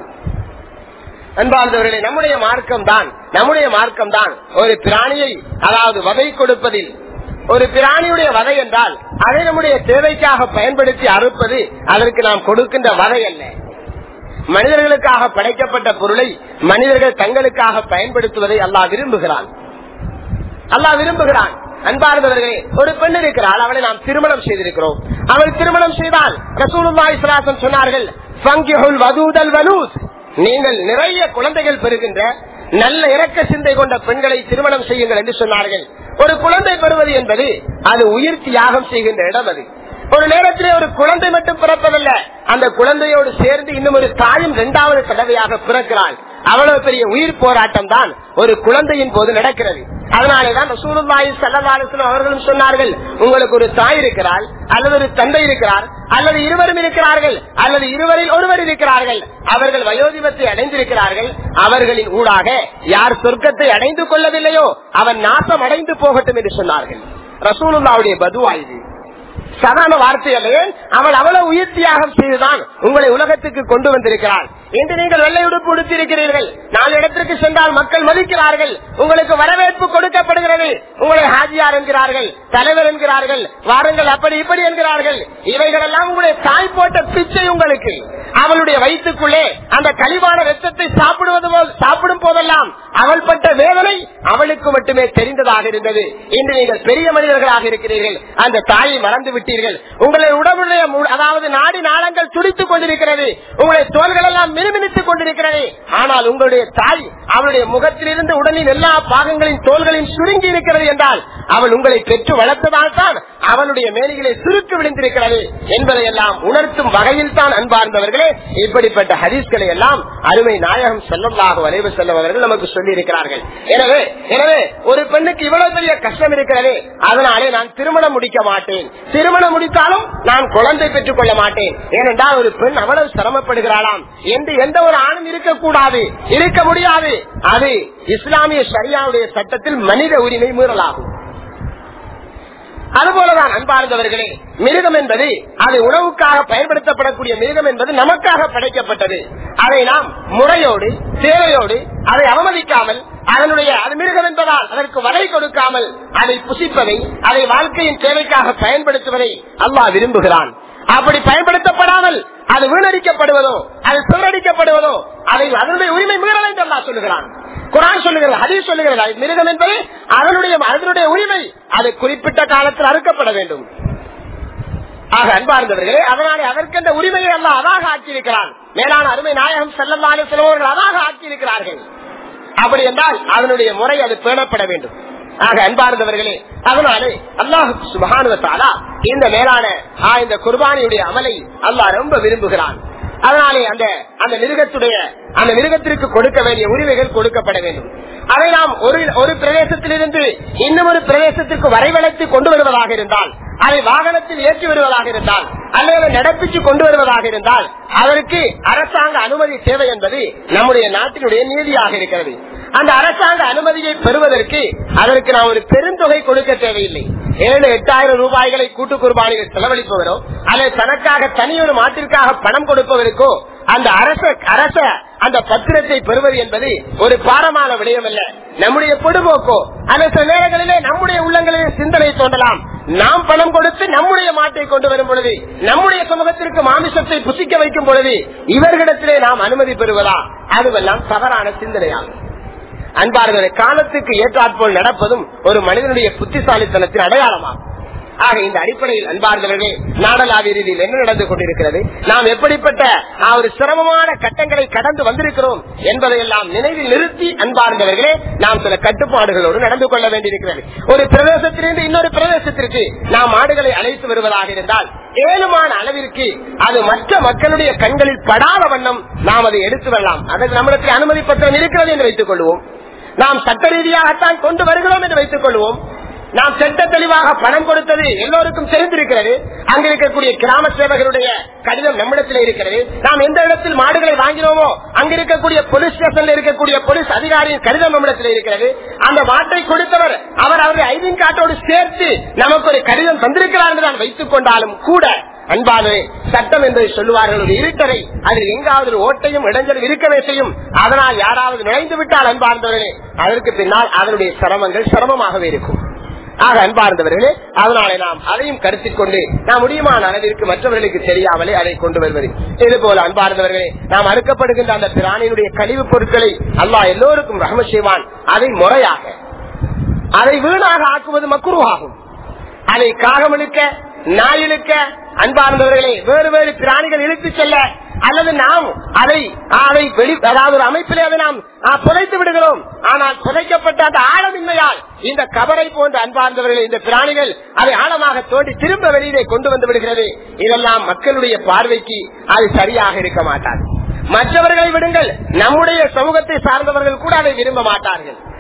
அன்பார்ந்தவர்களே நம்முடைய மார்க்கம் தான் நம்முடைய மார்க்கம் தான் ஒரு பிராணியை அதாவது வதை கொடுப்பதில் ஒரு பிராணியுடைய வதை என்றால் அதை நம்முடைய தேவைக்காக பயன்படுத்தி அறுப்பது அதற்கு நாம் கொடுக்கின்ற வதை அல்ல மனிதர்களுக்காக படைக்கப்பட்ட பொருளை மனிதர்கள் தங்களுக்காக பயன்படுத்துவதை அல்லாஹ் விரும்புகிறான் அல்லாஹ் விரும்புகிறான் அன்பார்ந்தவர்களே ஒரு பெண் இருக்கிறாள் அவளை நாம் திருமணம் செய்திருக்கிறோம் அவள் திருமணம் செய்தால் ரசூலுல்லாஹி ஸல்லல்லாஹு சொன்னார்கள் ஃபங்கிஹுல் வதூதல் வலூத் நீங்கள் நிறைய குழந்தைகள் பெறுகின்ற நல்ல இறக்க சிந்தை கொண்ட பெண்களை திருமணம் செய்யுங்கள் என்று சொன்னார்கள் ஒரு குழந்தை பெறுவது என்பது அது உயிர் தியாகம் செய்கின்ற இடம் அது ஒரு நேரத்திலே ஒரு குழந்தை மட்டும் பிறப்பதல்ல அந்த குழந்தையோடு சேர்ந்து இன்னும் ஒரு தாயும் இரண்டாவது தடவையாக பிறக்கிறாள் அவ்வளவு பெரிய உயிர் போராட்டம் தான் ஒரு குழந்தையின் போது நடக்கிறது அதனாலேதான் ரசூலுல்லாஹி ஸல்லல்லாஹு அலைஹி வஸல்லம் அவர்களும் சொன்னார்கள் உங்களுக்கு ஒரு தாய் இருக்கிறார் அல்லது ஒரு தந்தை இருக்கிறார் அல்லது இருவரும் இருக்கிறார்கள் அல்லது இருவரில் ஒருவர் இருக்கிறார்கள் அவர்கள் வயோதிபத்தை அடைந்திருக்கிறார்கள் அவர்களின் ஊடாக யார் சொர்க்கத்தை அடைந்து கொள்ளவில்லையோ அவன் நாசம் அடைந்து போகட்டும் என்று சொன்னார்கள் ரசூலுல்லாவுடைய பதுவா இது சாதாரண வார்த்தை அல்லவே அவள் அவ்வளவு உயிர் தியாகம் செய்துதான் உங்களை உலகத்துக்கு கொண்டு வந்திருக்கிறாள் இன்று நீங்கள் வெள்ளை உடுப்பு உடுத்திருக்கிறீர்கள் நாலு இடத்திற்கு சென்றால் மக்கள் மதிக்கிறார்கள் உங்களுக்கு வரவேற்பு கொடுக்கப்படுகிறது உங்களை ஹாஜியார் என்கிறார்கள் தலைவர் என்கிறார்கள் வாருங்கள் அப்படி இப்படி என்கிறார்கள் இவைகளெல்லாம் உங்களுடைய தாய் போட்ட பிச்சை உங்களுக்கு அவளுடைய வயிற்றுக்குள்ளே அந்த கழிவான ரத்தத்தை சாப்பிடுவது போல் சாப்பிடும் போதெல்லாம் அவள் பட்ட வேதனை அவளுக்கு மட்டுமே தெரிந்ததாக இருந்தது இன்று நீங்கள் பெரிய மனிதர்களாக இருக்கிறீர்கள் அந்த தாயை மறந்து விட்டீர்கள் உங்களை உடம்புடைய மு- அதாவது நாடி நாளங்கள் துடித்துக் கொண்டிருக்கிறது உங்களுடைய தோள்கள் எல்லாம் மினுமினுத்துக் கொண்டிருக்கிறது ஆனால் உங்களுடைய தாய் அவளுடைய முகத்திலிருந்து உடலின் எல்லா பாகங்களின் தோள்களின் சுருங்கி இருக்கிறது என்றால் அவள் உங்களை பெற்று வளர்த்ததால் தான் அவளுடைய மேலிகளை சுருக்கு விழுந்திருக்கிறது என்பதை எல்லாம் உணர்த்தும் வகையில் தான் அன்பார்ந்தவர்களே இப்படிப்பட்ட ஹதீஸ்களை எல்லாம் அருமை நாயகம் செல்லமாக வளைவு செல்லும் அவர்கள் நமக்கு சொல்லி இருக்கிறார்கள் எனவே எனவே ஒரு பெண்ணுக்கு இவ்வளவு பெரிய கஷ்டம் இருக்கிறது அதனாலே நான் திருமணம் முடிக்க மாட்டேன் திருமணம் முடித்தாலும் நான் குழந்தை பெற்றுக் கொள்ள மாட்டேன் ஏனென்றால் ஒரு பெண் அவ்வளவு சிரமப்படுகிறாளாம் என்று எந்த ஒரு ஆணும் இருக்கக்கூடாது இருக்க முடியாது அது இஸ்லாமிய சரியாவுடைய சட்டத்தில் மனித உரிமை மீறலாகும் அதுபோலதான் அன்பார்ந்தவர்களே மிருகம் என்பது அது உணவுக்காக பயன்படுத்தப்படக்கூடிய மிருகம் என்பது நமக்காக படைக்கப்பட்டது அதை நாம் முறையோடு தேவையோடு அதை அவமதிக்காமல் அதனுடைய அது மிருகம் என்பதால் அதற்கு வலை கொடுக்காமல் அதை புசிப்பதை அதை வாழ்க்கையின் தேவைக்காக பயன்படுத்துவதை அல்லாஹ் விரும்புகிறான் அப்படி பயன்படுத்தப்படாமல் அது வீணடிக்கப்படுவதோ அது சிறடிக்கப்படுவதோ அதை அதனுடைய உரிமை மீறலை என்று அல்லாஹ் சொல்லுகிறான் குரான் சொல்லுகிறது ஹதீஸ் சொல்லுகிறது அது மிருகம் என்பது அதனுடைய அதனுடைய உரிமை அது குறிப்பிட்ட காலத்தில் அறுக்கப்பட வேண்டும் ஆக அன்பார்ந்தவர்களே அதனாலே அதற்கென்ற உரிமையை எல்லாம் அதாக ஆக்கியிருக்கிறான் மேலான அருமை நாயகம் செல்லம்மாலே சிலவர்கள் அதாக ஆக்கியிருக்கிறார்கள் அப்படி என்றால் அதனுடைய முறை அது பேணப்பட வேண்டும் ஆக அன்பார்ந்தவர்களே அதனாலே அல்லாஹு சுபகானுவத்தாலா இந்த மேலான ஆ, இந்த குர்பானியுடைய அமலை அல்லாஹ் ரொம்ப விரும்புகிறான் அதனாலே அந்த அந்த மிருகத்துடைய அந்த மிருகத்திற்கு கொடுக்க வேண்டிய உரிமைகள் கொடுக்கப்பட வேண்டும் அதை நாம் ஒரு ஒரு பிரதேசத்திலிருந்து இன்னும் ஒரு பிரதேசத்திற்கு வரைவழைத்து கொண்டு வருவதாக இருந்தால் அதை வாகனத்தில் ஏற்றி வருவதாக இருந்தால் அல்லது நடப்பிச்சு கொண்டு வருவதாக இருந்தால் அதற்கு அரசாங்க அனுமதி தேவை என்பது நம்முடைய நாட்டினுடைய நீதியாக இருக்கிறது அந்த அரசாங்க அனுமதியை பெறுவதற்கு அதற்கு நாம் ஒரு பெருந்தொகை கொடுக்க தேவையில்லை ஏழு எட்டாயிரம் ரூபாய்களை கூட்டு குர்பானிகள் செலவழிப்பவரோ அல்லது தனக்காக தனியொரு மாட்டிற்காக பணம் கொடுப்பவருக்கோ அந்த அரச அரச அந்த பத்திரத்தை பெறுவது என்பது ஒரு பாரமான விடயம் அல்ல நம்முடைய பொடுபோக்கோ அல்லது சில நேரங்களிலே நம்முடைய உள்ளங்களிலே சிந்தனை தோன்றலாம் நாம் பணம் கொடுத்து நம்முடைய மாட்டை கொண்டு வரும் பொழுது நம்முடைய சமூகத்திற்கு மாமிசத்தை புசிக்க வைக்கும் பொழுது இவர்களிடத்திலே நாம் அனுமதி பெறுவதா அதுவெல்லாம் தவறான சிந்தனையாகும் அன்பார்களே காலத்துக்கு ஏற்றாற்போல் நடப்பதும் ஒரு மனிதனுடைய புத்திசாலித்தனத்தின் அடையாளமாகும் ஆக இந்த அடிப்படையில் அன்பார்களே நாடலாவிய ரீதியில் என்ன நடந்து கொண்டிருக்கிறது நாம் எப்படிப்பட்ட ஆ, ஒரு சிரமமான கட்டங்களை கடந்து வந்திருக்கிறோம் என்பதை எல்லாம் நினைவில் நிறுத்தி அன்பார்ந்தவர்களே நாம் சில கட்டுப்பாடுகளோடு நடந்து கொள்ள வேண்டியிருக்கிறது ஒரு பிரதேசத்திலிருந்து இன்னொரு பிரதேசத்திற்கு நாம் ஆடுகளை அழைத்து வருவதாக இருந்தால் ஏழுமான அளவிற்கு அது மற்ற மக்களுடைய கண்களில் படாத வண்ணம் நாம் அதை எடுத்து வரலாம் அதற்கு நம்மிடத்தில் அனுமதி பத்திரம் இருக்கிறது என்று வைத்துக் கொள்வோம் நாம் சட்ட ரீதியாகத்தான் கொண்டு வருகிறோம் என்று வைத்துக் கொள்வோம் நாம் செட்ட தெளிவாக பணம் கொடுத்தது எல்லோருக்கும் தெரிந்திருக்கிறது அங்க இருக்கக்கூடிய கிராம சேவகருடைய கடிதம் நம்மிடத்தில் இருக்கிறது நாம் எந்த இடத்தில் மாடுகளை வாங்கினோமோ அங்க இருக்கக்கூடிய போலீஸ் ஸ்டேஷன்ல இருக்கக்கூடிய போலீஸ் அதிகாரியின் கடிதம் நம்மிடத்தில் இருக்கிறது அந்த மாட்டை கொடுத்தவர் அவர் அவருடைய ஐடின் கார்டோடு சேர்த்து நமக்கு ஒரு கடிதம் தந்திருக்கிறார் என்று நான் வைத்துக் கொண்டாலும் கூட அன்பானே சட்டம் என்பதை சொல்லுவார்கள் ஒரு இருட்டரை அதில் எங்காவது ஒரு ஓட்டையும் இடைஞ்சலும் இருக்கவே செய்யும் அதனால் யாராவது நுழைந்து விட்டால் அன்பார்ந்தவர்களே அதற்கு பின்னால் அதனுடைய சிரமங்கள் சிரமமாகவே இருக்கும் ஆக அன்பார்ந்தவர்களே அதனாலே நாம் அதையும் கருத்தில் கொண்டு நாம் முடியுமான அளவிற்கு மற்றவர்களுக்கு தெரியாமலே அதை கொண்டு வருவது இது போல அன்பார்ந்தவர்களே நாம் அறுக்கப்படுகின்ற அந்த பிராணியினுடைய கழிவுப் பொருட்களை அல்லாஹ் எல்லோருக்கும் ரஹம செய்வான் அதை முறையாக அதை வீணாக ஆக்குவது மக்குருவாகும் அதை காகமிழுக்க நாயிழுக்க அன்பார்ந்தவர்களே வேறு வேறு பிராணிகள் இழுத்து செல்ல அல்லது நாம் அதை அதை வெளி அதாவது ஒரு அமைப்பிலே அதை நாம் ஆ, புதைத்து விடுகிறோம் ஆனால் புதைக்கப்பட்ட அந்த ஆழமின்மையால் இந்த கபரை போன்ற அன்பார்ந்தவர்கள் இந்த பிராணிகள் அதை ஆழமாக தோண்டி திரும்ப வெளியிலே கொண்டு வந்து விடுகிறது இதெல்லாம் மக்களுடைய பார்வைக்கு அது சரியாக இருக்க மாட்டாது மற்றவர்களை விடுங்கள் நம்முடைய சமூகத்தை சார்ந்தவர்கள் கூட அதை விரும்ப மாட்டார்கள்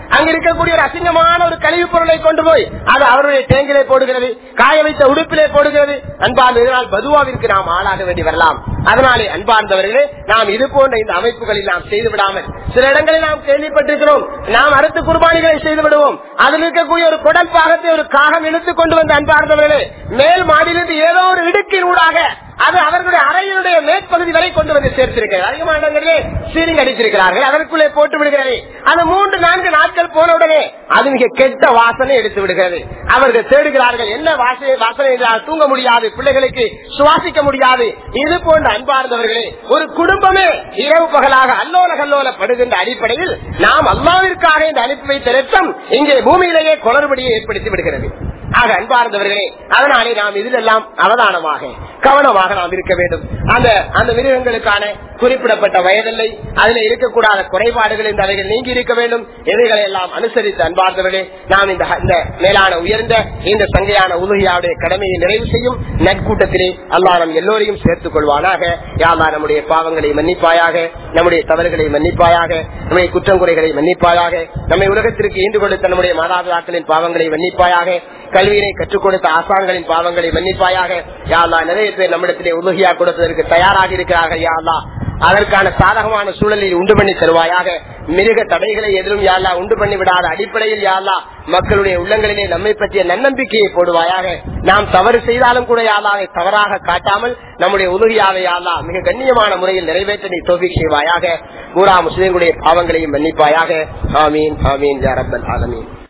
அங்க இருக்கக்கூடிய ஒரு அசிங்கமான ஒரு கழிவுப் பொருளை கொண்டு போய் அது அவருடைய தேங்கிலே போடுகிறது காய வைத்த உடுப்பிலே போடுகிறது அன்பார்ந்த இதனால் பதுவாவிற்கு நாம் ஆளாக வேண்டி வரலாம் அதனாலே அன்பார்ந்தவர்களே நாம் இது போன்ற இந்த அமைப்புகளில் நாம் செய்து விடாமல் சில இடங்களில் நாம் கேள்விப்பட்டிருக்கிறோம் நாம் அடுத்த குர்பானிகளை செய்து விடுவோம் அதில் இருக்கக்கூடிய ஒரு குடல் பாகத்தை ஒரு காகம் இழுத்துக் கொண்டு வந்த அன்பார்ந்தவர்களே மேல் மாடியிலிருந்து ஏதோ ஒரு இடுக்கின் ஊடாக அது அவர்களுடைய அறையினுடைய மேற்பகுதி வரை கொண்டு வந்து சேர்த்திருக்கிறது அதிகமான இடங்களிலே சீரிங் அடித்திருக்கிறார்கள் அதற்குள்ளே போட்டு விடுகிறது அந்த மூன்று நான்கு நாட்கள் போன உடனே அது மிக கெட்ட வாசனை எடுத்து விடுகிறது அவர்கள் தேடுகிறார்கள் என்ன வாசனை வாசனை என்றால் தூங்க முடியாது பிள்ளைகளுக்கு சுவாசிக்க முடியாது இது போன்ற அன்பார்ந்தவர்களே ஒரு குடும்பமே இரவு பகலாக அல்லோல கல்லோல படுகின்ற அடிப்படையில் நாம் அல்லாவிற்காக இந்த அனுப்பி வைத்த ரத்தம் இங்கே பூமியிலேயே குளறுபடியை ஏற்படுத்தி விடுகிறது ஆக அன்பார்ந்தவர்களே அதனாலே நாம் இதிலெல்லாம் அவதானமாக கவனமாக நாம் இருக்க வேண்டும் அந்த அந்த மிருகங்களுக்கான குறிப்பிடப்பட்ட வயதில்லை அதில் இருக்கக்கூடாத குறைபாடுகள் இந்த அவைகள் நீங்கி இருக்க வேண்டும் இவைகளை எல்லாம் அனுசரித்து அன்பார்ந்தவர்களே நாம் இந்த இந்த மேலான உயர்ந்த இந்த சங்கையான உலகியாவுடைய கடமையை நிறைவு செய்யும் நட்கூட்டத்திலே அல்லாஹ் நம் எல்லோரையும் சேர்த்துக் கொள்வானாக யாரா நம்முடைய பாவங்களை மன்னிப்பாயாக நம்முடைய தவறுகளை மன்னிப்பாயாக நம்முடைய குற்றம் குறைகளை மன்னிப்பாயாக நம்மை உலகத்திற்கு ஈண்டு கொடுத்த நம்முடைய மாதாபிதாக்களின் பாவங்களை மன்னிப்பாயாக கல்வியினை கற்றுக் கொடுத்த ஆசான்களின் பாவங்களை மன்னிப்பாயாக யாழ்லா நிறைய பேர் நம்மிடத்திலே உலகியா கொடுப்பதற்கு தயாராக இருக்கிறார்கள் யாழ்லா அதற்கான சாதகமான சூழலில் உண்டு பண்ணி தருவாயாக மிருக தடைகளை எதிரும் யாழ்லா உண்டு பண்ணி விடாத அடிப்படையில் யாழ்லா மக்களுடைய உள்ளங்களிலே நம்மை பற்றிய நன்னம்பிக்கையை போடுவாயாக நாம் தவறு செய்தாலும் கூட யாழ்லாவை தவறாக காட்டாமல் நம்முடைய உலகியாவை யாழ்லா மிக கண்ணியமான முறையில் நிறைவேற்ற நீ தோல்வி செய்வாயாக பூரா முஸ்லிம்களுடைய பாவங்களையும் மன்னிப்பாயாக ஆமீன் ஆமீன் யாரப்பல் ஆலமீன்